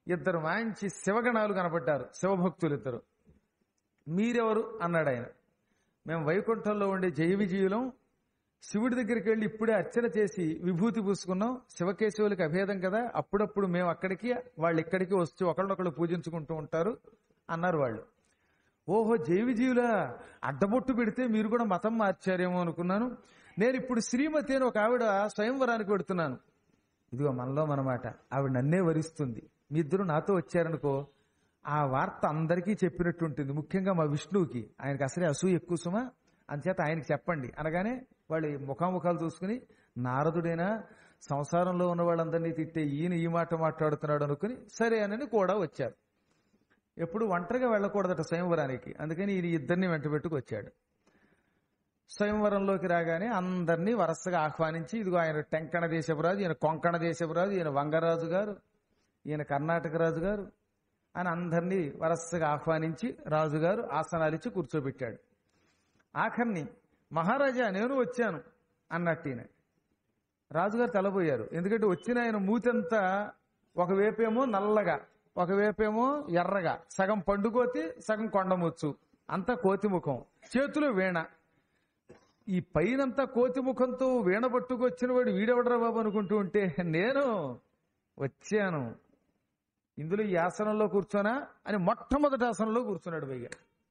ఇద్దరు మంచి శివగణాలు కనపడ్డారు శివభక్తులు ఇద్దరు మీరెవరు అన్నాడు ఆయన మేము వైకుంఠంలో ఉండే జయ విజయులం శివుడి దగ్గరికి వెళ్ళి ఇప్పుడే అర్చన చేసి విభూతి పూసుకున్నాం శివకేశవులకి అభేదం కదా అప్పుడప్పుడు మేము అక్కడికి వాళ్ళు ఇక్కడికి వస్తూ ఒకళ్ళొకళ్ళు పూజించుకుంటూ ఉంటారు అన్నారు వాళ్ళు ఓహో జయ విజయులా అడ్డబొట్టు పెడితే మీరు కూడా మతం మార్చారేమో అనుకున్నాను నేను ఇప్పుడు శ్రీమతి అని ఒక ఆవిడ స్వయంవరానికి పెడుతున్నాను ఇదిగో మనలో మనమాట ఆవిడ నన్నే వరిస్తుంది మీ ఇద్దరు నాతో వచ్చారనుకో ఆ వార్త అందరికీ చెప్పినట్టు ఉంటుంది ముఖ్యంగా మా విష్ణువుకి ఆయనకి అసలే అసూయ ఎక్కువ సుమా అంచేత ఆయనకి చెప్పండి అనగానే వాళ్ళు ముఖాముఖాలు చూసుకుని నారదుడైనా సంసారంలో ఉన్న వాళ్ళందరినీ తిట్టే ఈయన ఈ మాట మాట్లాడుతున్నాడు అనుకుని సరే అని కూడా వచ్చారు ఎప్పుడు ఒంటరిగా వెళ్ళకూడదట స్వయంవరానికి అందుకని ఈయన ఇద్దరిని వెంట పెట్టుకు వచ్చాడు స్వయంవరంలోకి రాగానే అందరినీ వరుసగా ఆహ్వానించి ఇదిగో ఆయన టెంకణ దేశపురాజు ఈయన కొంకణ దేశపురాజు ఈయన వంగరాజు గారు ఈయన కర్ణాటక రాజు గారు అని అందరినీ వరసగా ఆహ్వానించి రాజుగారు ఆసనాలు ఇచ్చి కూర్చోబెట్టాడు ఆఖరిని మహారాజా నేను వచ్చాను అన్నట్టు ఈయన రాజుగారు తెలబోయారు ఎందుకంటే వచ్చిన ఆయన మూతంతా ఒకవైపేమో నల్లగా ఒకవైపేమో ఎర్రగా సగం పండుకోతి సగం కొండముచ్చు అంతా కోతి ముఖం చేతిలో వీణ ఈ పైనంతా కోతి ముఖంతో వీణ పట్టుకొచ్చిన వాడు వీడెవడరా బాబు అనుకుంటూ ఉంటే నేను వచ్చాను ఇందులో ఈ ఆసనంలో కూర్చోనా అని మొట్టమొదటి ఆసనంలో కూర్చున్నాడు పైగా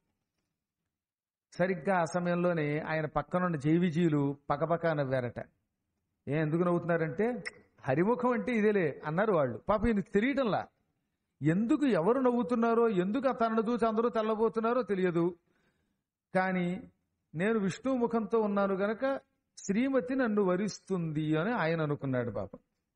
సరిగ్గా ఆ సమయంలోనే ఆయన పక్కనున్న జైవిజీలు పకపక నవ్వారట ఏ ఎందుకు నవ్వుతున్నారంటే హరిముఖం అంటే ఇదేలే అన్నారు వాళ్ళు పాప ఈయనకి తెలియటంలా ఎందుకు ఎవరు నవ్వుతున్నారో ఎందుకు తనను చూసి అందరూ తెల్లబోతున్నారో తెలియదు కానీ నేను విష్ణు ముఖంతో ఉన్నాను గనక శ్రీమతి నన్ను వరిస్తుంది అని ఆయన అనుకున్నాడు పాపం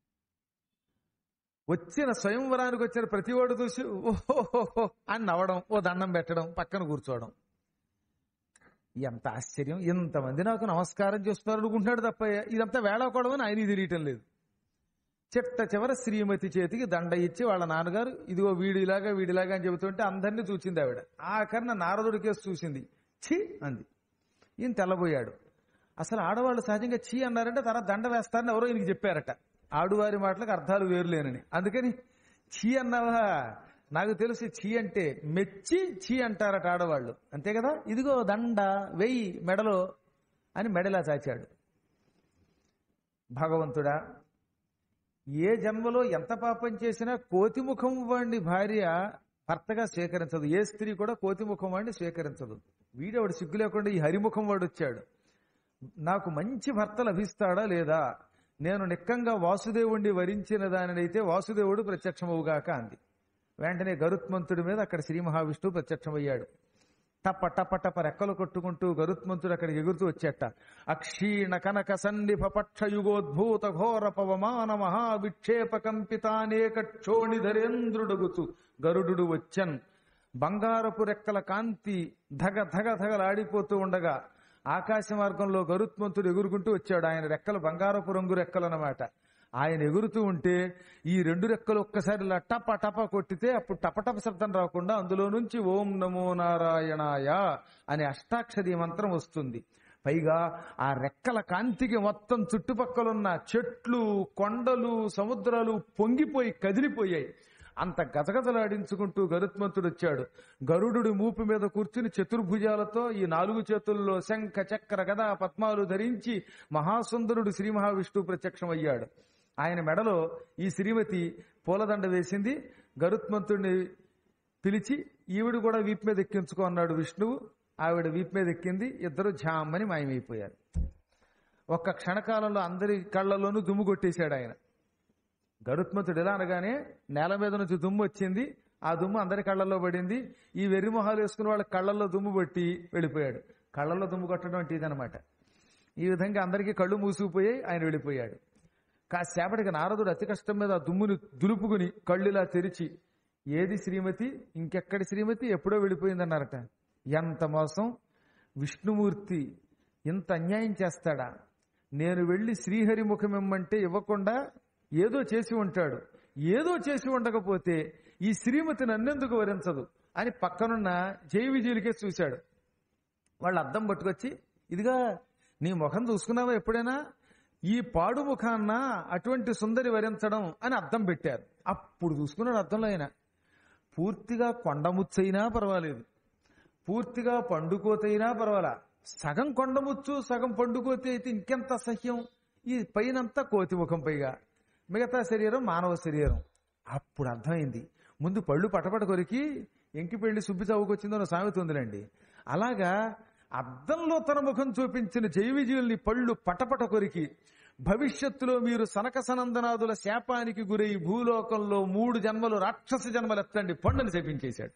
వచ్చిన స్వయంవరానికి వచ్చిన ప్రతివాడు చూసి ఓహో అని నవ్వడం ఓ దండం పెట్టడం పక్కన కూర్చోవడం ఎంత ఆశ్చర్యం ఇంతమంది నాకు నమస్కారం చేస్తున్నారు అనుకుంటున్నాడు తప్ప ఇదంతా వేళాకోవడం అని ఆయన తెలియటం లేదు చిట్ట చివర శ్రీమతి చేతికి దండ ఇచ్చి వాళ్ళ నాన్నగారు ఇదిగో వీడిలాగా వీడిలాగా అని చెబుతుంటే అందరినీ చూసింది ఆవిడ ఆఖరిన నారదుడి కేసు చూసింది ఛీ అంది ఈయన తెల్లబోయాడు అసలు ఆడవాళ్ళు సహజంగా చీ అన్నారంటే తర్వాత దండ వేస్తారని ఎవరో ఈయనకి చెప్పారట ఆడువారి మాటలకు అర్థాలు వేరులేనని అందుకని చీ అన్నావా నాకు తెలిసి చీ అంటే మెచ్చి చీ అంటారట ఆడవాళ్ళు అంతే కదా ఇదిగో దండ వెయ్యి మెడలో అని మెడలా చాచాడు భగవంతుడా ఏ జన్మలో ఎంత పాపం చేసినా కోతిముఖం వాడిని భార్య భర్తగా స్వీకరించదు ఏ స్త్రీ కూడా కోతిముఖం వాడిని స్వీకరించదు వీడేవాడు సిగ్గు లేకుండా ఈ హరిముఖం వాడు వచ్చాడు నాకు మంచి భర్త లభిస్తాడా లేదా నేను నిక్కంగా వాసుదేవుణ్ణి వరించిన దానినైతే వాసుదేవుడు ప్రత్యక్షమవుగాక అంది వెంటనే గరుత్మంతుడి మీద అక్కడ శ్రీ మహావిష్ణువు ప్రత్యక్షమయ్యాడు టప టప టప రెక్కలు కొట్టుకుంటూ గరుత్మంతుడు అక్కడికి ఎగురుతూ వచ్చేట అక్షీణ కనక సన్నిభ పక్ష యుగోద్భూత ఘోర పవమాన మహావిక్షేప కంపితానేక క్షోణిధరేంద్రుడగుతూ గరుడు వచ్చన్ బంగారపు రెక్కల కాంతి ధగ ధగ ధగలాడిపోతూ ఉండగా ఆకాశ మార్గంలో గరుత్మంతుడు ఎగురుకుంటూ వచ్చాడు ఆయన రెక్కలు బంగారపు రంగు రెక్కలు అన్నమాట ఆయన ఎగురుతూ ఉంటే ఈ రెండు రెక్కలు ఒక్కసారి ఇలా టప టప కొట్టితే అప్పుడు టపటప శబ్దం రాకుండా అందులో నుంచి ఓం నమో నారాయణాయ అనే అష్టాక్షరి మంత్రం వస్తుంది పైగా ఆ రెక్కల కాంతికి మొత్తం చుట్టుపక్కలున్న చెట్లు కొండలు సముద్రాలు పొంగిపోయి కదిలిపోయాయి అంత గజగజలాడించుకుంటూ గరుత్మంతుడు వచ్చాడు గరుడు మూపు మీద కూర్చుని చతుర్భుజాలతో ఈ నాలుగు చేతుల్లో శంఖ చక్ర గదా పద్మాలు ధరించి మహాసుందరుడు శ్రీ మహావిష్ణువు ప్రత్యక్షమయ్యాడు ఆయన మెడలో ఈ శ్రీమతి పూలదండ వేసింది గరుత్మంతుడిని పిలిచి ఈవిడ కూడా వీపు మీద ఎక్కించుకో అన్నాడు విష్ణువు ఆవిడ వీపు మీద ఎక్కింది ఇద్దరు ఝామ్మని మాయమైపోయారు ఒక్క క్షణకాలంలో అందరి కళ్ళలోనూ దుమ్ము కొట్టేశాడు ఆయన గరుత్మంతుడు ఎలా అనగానే నేల మీద నుంచి దుమ్ము వచ్చింది ఆ దుమ్ము అందరి కళ్ళల్లో పడింది ఈ వెర్రి మొహాలు వేసుకున్న వాళ్ళ కళ్ళల్లో దుమ్ము పట్టి వెళ్ళిపోయాడు కళ్ళల్లో దుమ్ము కొట్టడం అంటే ఇదనమాట ఈ విధంగా అందరికీ కళ్ళు మూసుకుపోయాయి ఆయన వెళ్ళిపోయాడు కాసేపటికి నారదుడు అతి కష్టం మీద ఆ దుమ్ముని దులుపుకుని కళ్ళు ఇలా తెరిచి ఏది శ్రీమతి ఇంకెక్కడి శ్రీమతి ఎప్పుడో వెళ్ళిపోయిందన్నారట ఎంత మోసం విష్ణుమూర్తి ఇంత అన్యాయం చేస్తాడా నేను వెళ్ళి శ్రీహరి ముఖం ఇమ్మంటే ఇవ్వకుండా ఏదో చేసి ఉంటాడు ఏదో చేసి ఉండకపోతే ఈ శ్రీమతి నన్నెందుకు వరించదు అని పక్కనున్న జై విజయులకే చూశాడు వాళ్ళు అద్దం పట్టుకొచ్చి ఇదిగా నీ ముఖం చూసుకున్నావా ఎప్పుడైనా ఈ పాడు ముఖాన్న అటువంటి సుందరి వరించడం అని అర్థం పెట్టారు అప్పుడు చూసుకున్నాడు అర్థంలో ఆయన పూర్తిగా కొండముచ్చైనా పర్వాలేదు పూర్తిగా పండుకోతైనా పర్వాలా సగం కొండముచ్చు సగం పండుకోతే అయితే ఇంకెంత అసహ్యం ఈ పైనంతా కోతి ముఖం పైగా మిగతా శరీరం మానవ శరీరం అప్పుడు అర్థమైంది ముందు పళ్ళు పటపట కొరికి ఎంకి పెళ్లి సుబ్బి చౌకొచ్చిందో నా సామెత ఉందిలేండి అలాగా అద్దంలో తన ముఖం చూపించిన జైవిజీవుల్ని పళ్ళు పటపట కొరికి భవిష్యత్తులో మీరు సనక సనందనాదుల శాపానికి గురై భూలోకంలో మూడు జన్మలు రాక్షస జన్మలు ఎత్తండి పండుని శపించేశాడు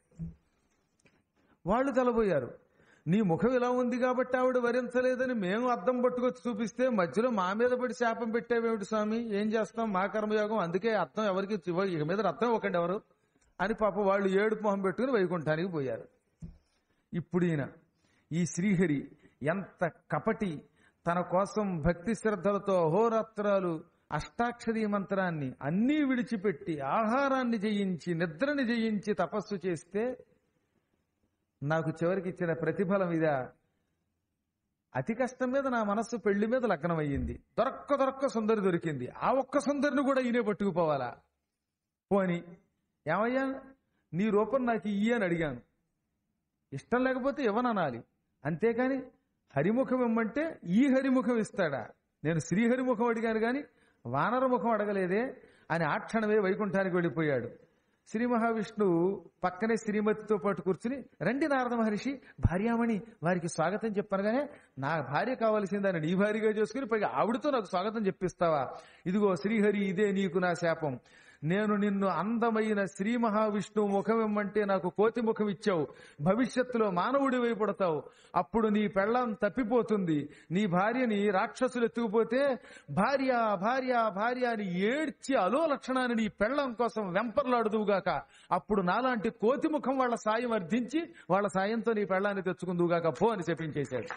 వాళ్ళు తెలబోయారు నీ ముఖం ఇలా ఉంది కాబట్టి ఆవిడ వరించలేదని మేము అద్దం పట్టుకొచ్చి చూపిస్తే మధ్యలో మా మీద పడి శాపం పెట్టావేమిటి స్వామి ఏం చేస్తాం మా కర్మయోగం అందుకే అర్థం ఎవరికి ఇవ్వ- ఇక మీద అర్థం ఒకండి ఎవరు అని పాప వాళ్ళు ఏడుపు మొహం పెట్టుకుని వైకుంఠానికి పోయారు ఇప్పుడు ఈయన ఈ శ్రీహరి ఎంత కపటి తన కోసం భక్తి శ్రద్ధలతో అహోరాత్రాలు అష్టాక్షరీ మంత్రాన్ని అన్నీ విడిచిపెట్టి ఆహారాన్ని జయించి నిద్రని జయించి తపస్సు చేస్తే నాకు చివరికి ఇచ్చిన ప్రతిఫలం ఇదా అతి కష్టం మీద నా మనస్సు పెళ్లి మీద లగ్నం అయ్యింది దొరక్క దొరక్క సుందరి దొరికింది ఆ ఒక్క సుందరిని కూడా ఈయనే పట్టుకుపోవాలా పోని ఏమయ్యా నీ రూపం నాకు ఇయ్యి అని అడిగాను ఇష్టం లేకపోతే ఇవ్వననాలి అంతేకాని హరిముఖం ఇమ్మంటే ఈ హరిముఖం ఇస్తాడా నేను శ్రీహరిముఖం అడిగాను గాని వానర ముఖం అడగలేదే అని ఆ క్షణమే వైకుంఠానికి వెళ్ళిపోయాడు శ్రీ మహావిష్ణువు పక్కనే శ్రీమతితో పాటు కూర్చుని రండి నారద మహర్షి భార్యామణి వారికి స్వాగతం చెప్పనగానే నా భార్య కావలసిందని నీ భార్యగా చేసుకుని పైగా ఆవిడతో నాకు స్వాగతం చెప్పిస్తావా ఇదిగో శ్రీహరి ఇదే నీకు నా శాపం నేను నిన్ను అందమైన శ్రీ మహావిష్ణువు ముఖం ఇమ్మంటే నాకు కోతి ముఖం ఇచ్చావు భవిష్యత్తులో మానవుడి పడతావు అప్పుడు నీ పెళ్ళం తప్పిపోతుంది నీ భార్యని రాక్షసులు ఎత్తుకుపోతే భార్య భార్య భార్య అని ఏడ్చి అలో లక్షణాన్ని నీ పెళ్ళం కోసం వెంపర్లాడుదువుగాక అప్పుడు నాలాంటి కోతి ముఖం వాళ్ళ సాయం అర్థించి వాళ్ళ సాయంతో నీ పెళ్ళాన్ని తెచ్చుకుందువుగాక పో అని చెప్పించేశాడు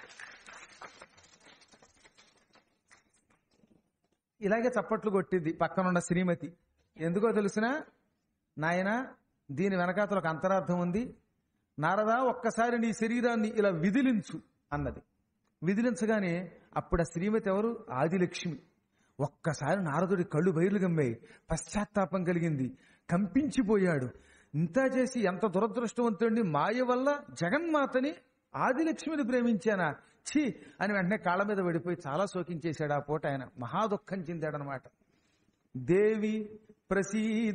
ఇలాగే చప్పట్లు కొట్టింది పక్కనున్న శ్రీమతి ఎందుకో తెలిసిన నాయన దీని వెనకాతల ఒక అంతరార్థం ఉంది నారదా ఒక్కసారి నీ శరీరాన్ని ఇలా విదిలించు అన్నది విదిలించగానే అప్పుడు ఆ శ్రీమతి ఎవరు ఆదిలక్ష్మి ఒక్కసారి నారదుడి కళ్ళు బయలు గమ్మాయి పశ్చాత్తాపం కలిగింది కంపించిపోయాడు ఇంత చేసి ఎంత దురదృష్టవంతుడిని మాయ వల్ల జగన్మాతని ఆదిలక్ష్మిని ప్రేమించానా ఛీ అని వెంటనే కాళ్ళ మీద పడిపోయి చాలా శోకించేశాడు ఆ పూట ఆయన మహా దుఃఖం చెందాడనమాట దేవి ప్రసీద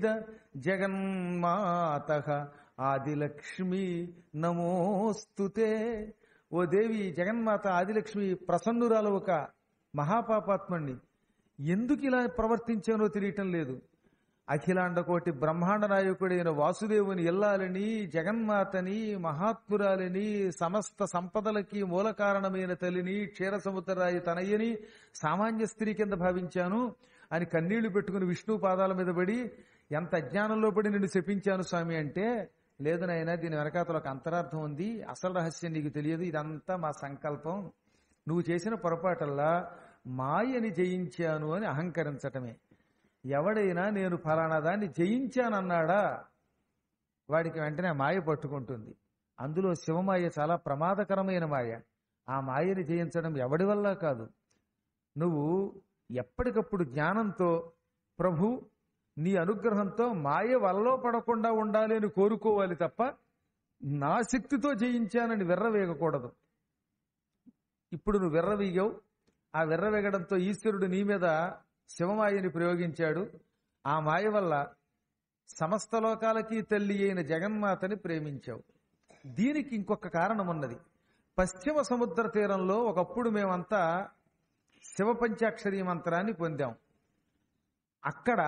జగన్మాత ఆదిలక్ష్మి నమోస్తుతే ఓ దేవి జగన్మాత ఆదిలక్ష్మి ప్రసన్నురాలు ఒక మహాపాపాత్ముణ్ణి ఎందుకు ఇలా ప్రవర్తించానో తెలియటం లేదు అఖిలాండ కోటి బ్రహ్మాండ నాయకుడైన వాసుదేవుని ఇల్లాలని జగన్మాతని మహాత్మురాలిని సమస్త సంపదలకి మూల కారణమైన తల్లిని క్షీర సముద్రరాయి తనయ్యని సామాన్య స్త్రీ కింద భావించాను అని కన్నీళ్లు పెట్టుకుని విష్ణు పాదాల మీద పడి ఎంత అజ్ఞానంలో పడి నిన్ను శపించాను స్వామి అంటే లేదు నాయన దీని వెనకాతల ఒక అంతరార్థం ఉంది అసలు రహస్యం నీకు తెలియదు ఇదంతా మా సంకల్పం నువ్వు చేసిన పొరపాటల్లా మాయని జయించాను అని అహంకరించటమే ఎవడైనా నేను ఫలానా దాన్ని జయించానన్నాడా వాడికి వెంటనే మాయ పట్టుకుంటుంది అందులో శివమాయ చాలా ప్రమాదకరమైన మాయ ఆ మాయని జయించడం ఎవడి వల్ల కాదు నువ్వు ఎప్పటికప్పుడు జ్ఞానంతో ప్రభు నీ అనుగ్రహంతో మాయ వల్లో పడకుండా ఉండాలి అని కోరుకోవాలి తప్ప నా శక్తితో జయించానని వెర్రవేయకూడదు ఇప్పుడు నువ్వు వెర్రవీయవు ఆ వెర్రవేగడంతో ఈశ్వరుడు నీ మీద శివమాయని ప్రయోగించాడు ఆ మాయ వల్ల సమస్త లోకాలకి తల్లి అయిన జగన్మాతని ప్రేమించావు దీనికి ఇంకొక కారణం ఉన్నది పశ్చిమ సముద్ర తీరంలో ఒకప్పుడు మేమంతా శివ పంచాక్షరి మంత్రాన్ని పొందాం అక్కడ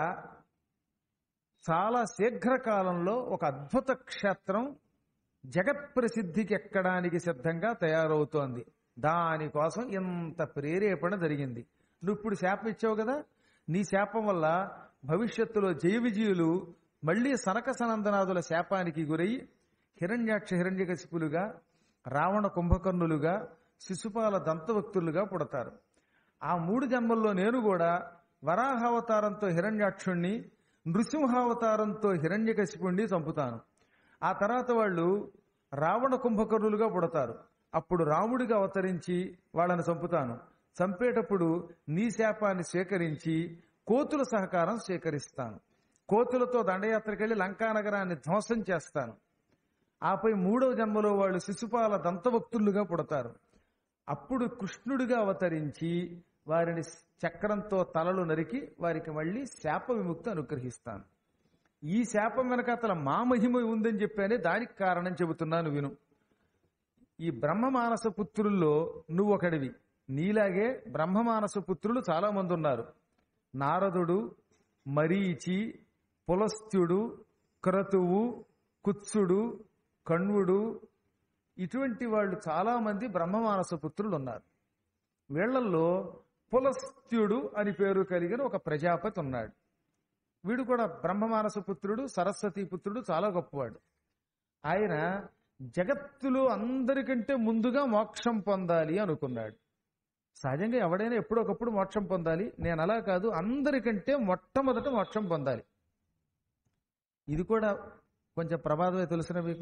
చాలా శీఘ్రకాలంలో ఒక అద్భుత క్షేత్రం జగత్ ప్రసిద్ధికి ఎక్కడానికి సిద్ధంగా తయారవుతోంది దానికోసం ఇంత ప్రేరేపణ జరిగింది నువ్వు ఇప్పుడు శాపం ఇచ్చావు కదా నీ శాపం వల్ల భవిష్యత్తులో జయ విజయులు మళ్లీ సనక సనందనాదుల శాపానికి గురై హిరణ్యాక్ష హిరణ్యకశిపులుగా రావణ కుంభకర్ణులుగా శిశుపాల దంతభక్తులుగా పుడతారు ఆ మూడు జన్మల్లో నేను కూడా వరాహావతారంతో హిరణ్యాక్షుణ్ణి నృసింహావతారంతో హిరణ్యకశిపుణ్ణి చంపుతాను ఆ తర్వాత వాళ్ళు రావణ కుంభకర్ణులుగా పుడతారు అప్పుడు రాముడిగా అవతరించి వాళ్ళని చంపుతాను చంపేటప్పుడు నీ శాపాన్ని స్వీకరించి కోతుల సహకారం స్వీకరిస్తాను కోతులతో దండయాత్రకెళ్లి లంకా నగరాన్ని ధ్వంసం చేస్తాను ఆపై మూడవ జన్మలో వాళ్ళు శిశుపాల దంతభక్తులుగా పుడతారు అప్పుడు కృష్ణుడిగా అవతరించి వారిని చక్రంతో తలలు నరికి వారికి మళ్ళీ శాప విముక్తి అనుగ్రహిస్తాను ఈ శాపం వెనక అతల మా మహిమ ఉందని చెప్పానే దానికి కారణం చెబుతున్నాను విను ఈ బ్రహ్మమానస పుత్రుల్లో నువ్వు ఒకడివి నీలాగే బ్రహ్మమానస పుత్రులు చాలా మంది ఉన్నారు నారదుడు మరీచి పులస్త్యుడు క్రతువు కుత్సుడు కణ్వుడు ఇటువంటి వాళ్ళు చాలా మంది బ్రహ్మమానస పుత్రులు ఉన్నారు వీళ్లల్లో పులస్త్యుడు అని పేరు కలిగిన ఒక ప్రజాపతి ఉన్నాడు వీడు కూడా బ్రహ్మమానస పుత్రుడు సరస్వతి పుత్రుడు చాలా గొప్పవాడు ఆయన జగత్తులో అందరికంటే ముందుగా మోక్షం పొందాలి అనుకున్నాడు సహజంగా ఎవడైనా ఎప్పుడొకప్పుడు మోక్షం పొందాలి నేను అలా కాదు అందరికంటే మొట్టమొదట మోక్షం పొందాలి ఇది కూడా కొంచెం ప్రమాదమే తెలిసిన మీకు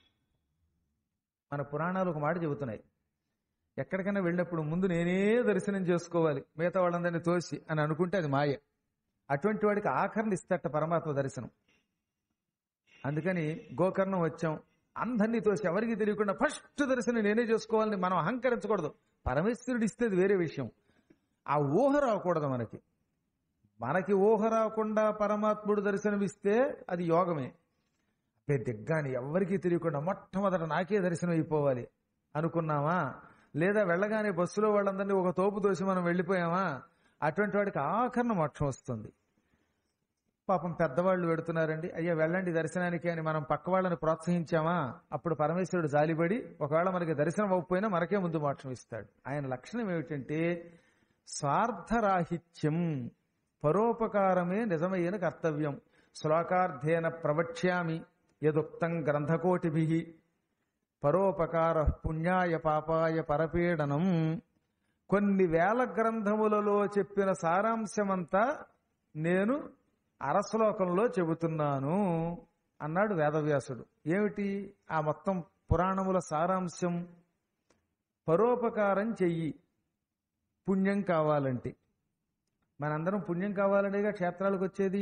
మన పురాణాలు ఒక మాట చెబుతున్నాయి ఎక్కడికైనా వెళ్ళినప్పుడు ముందు నేనే దర్శనం చేసుకోవాలి మిగతా వాళ్ళందరినీ తోసి అని అనుకుంటే అది మాయ అటువంటి వాడికి ఆఖరణ ఇస్తట పరమాత్మ దర్శనం అందుకని గోకర్ణం వచ్చాం అందరినీ తోసి ఎవరికి తెలియకుండా ఫస్ట్ దర్శనం నేనే చేసుకోవాలని మనం అహంకరించకూడదు పరమేశ్వరుడు ఇస్తే అది వేరే విషయం ఆ ఊహ రాకూడదు మనకి మనకి ఊహ రాకుండా పరమాత్ముడు దర్శనమిస్తే అది యోగమే అబ్బే దిగ్గాని ఎవరికీ తెలియకుండా మొట్టమొదట నాకే దర్శనం అయిపోవాలి అనుకున్నామా లేదా వెళ్ళగానే బస్సులో వాళ్ళందరినీ ఒక తోపు తోసి మనం వెళ్ళిపోయామా అటువంటి వాడికి ఆఖరణ మోక్షం వస్తుంది పాపం పెద్దవాళ్ళు పెడుతున్నారండి అయ్యా వెళ్ళండి దర్శనానికి అని మనం పక్క వాళ్ళని ప్రోత్సహించామా అప్పుడు పరమేశ్వరుడు జాలిపడి ఒకవేళ మనకి దర్శనం అవ్వకపోయినా మనకే ముందు మోక్షం ఇస్తాడు ఆయన లక్షణం ఏమిటంటే స్వార్థరాహిత్యం పరోపకారమే నిజమైన కర్తవ్యం శ్లోకార్థేన ప్రవక్ష్యామి యదుక్తం గ్రంథకోటిభి పరోపకార పుణ్యాయ పాపాయ పరపీడనం కొన్ని వేల గ్రంథములలో చెప్పిన సారాంశమంతా నేను అరశ్లోకంలో చెబుతున్నాను అన్నాడు వేదవ్యాసుడు ఏమిటి ఆ మొత్తం పురాణముల సారాంశం పరోపకారం చెయ్యి పుణ్యం కావాలంటే మనందరం పుణ్యం కావాలనేగా క్షేత్రాలకు వచ్చేది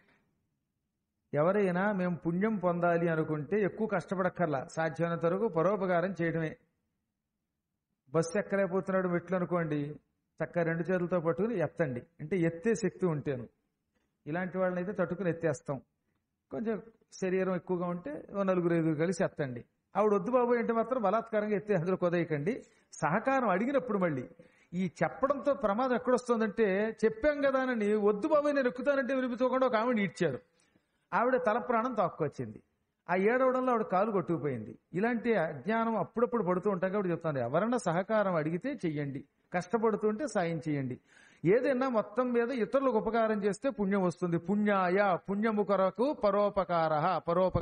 ఎవరైనా మేము పుణ్యం పొందాలి అనుకుంటే ఎక్కువ కష్టపడక్కర్లా సాధ్యమైనంత వరకు పరోపకారం చేయడమే బస్సు ఎక్కలేకపోతున్నాడు మెట్లు అనుకోండి చక్కగా రెండు చేతులతో పట్టుకుని ఎత్తండి అంటే ఎత్తే శక్తి ఉంటేను ఇలాంటి వాళ్ళని అయితే తట్టుకుని ఎత్తేస్తాం కొంచెం శరీరం ఎక్కువగా ఉంటే ఓ నలుగురు ఐదుగురు కలిసి ఎత్తండి ఆవిడ వద్దు బాబు అంటే మాత్రం బలాత్కారంగా ఎత్తే అందులో కుదయకండి సహకారం అడిగినప్పుడు మళ్ళీ ఈ చెప్పడంతో ప్రమాదం ఎక్కడొస్తుందంటే చెప్పాం కదా అని వద్దు బాబు నేను ఎక్కుతానంటే వినిపించుకోకుండా ఒక ఆవిడ ఇచ్చారు ఆవిడ తల ప్రాణం తక్కువచ్చింది ఆ ఏడవడంలో ఆవిడ కాలు కొట్టుకుపోయింది ఇలాంటి అజ్ఞానం అప్పుడప్పుడు పడుతూ ఉంటాం కాబట్టి చెప్తాను ఎవరన్నా సహకారం అడిగితే చెయ్యండి కష్టపడుతుంటే సాయం చేయండి ఏదైనా మొత్తం మీద ఇతరులకు ఉపకారం చేస్తే పుణ్యం వస్తుంది పుణ్యాయ పుణ్యము కొరకు పరోపకార పరోప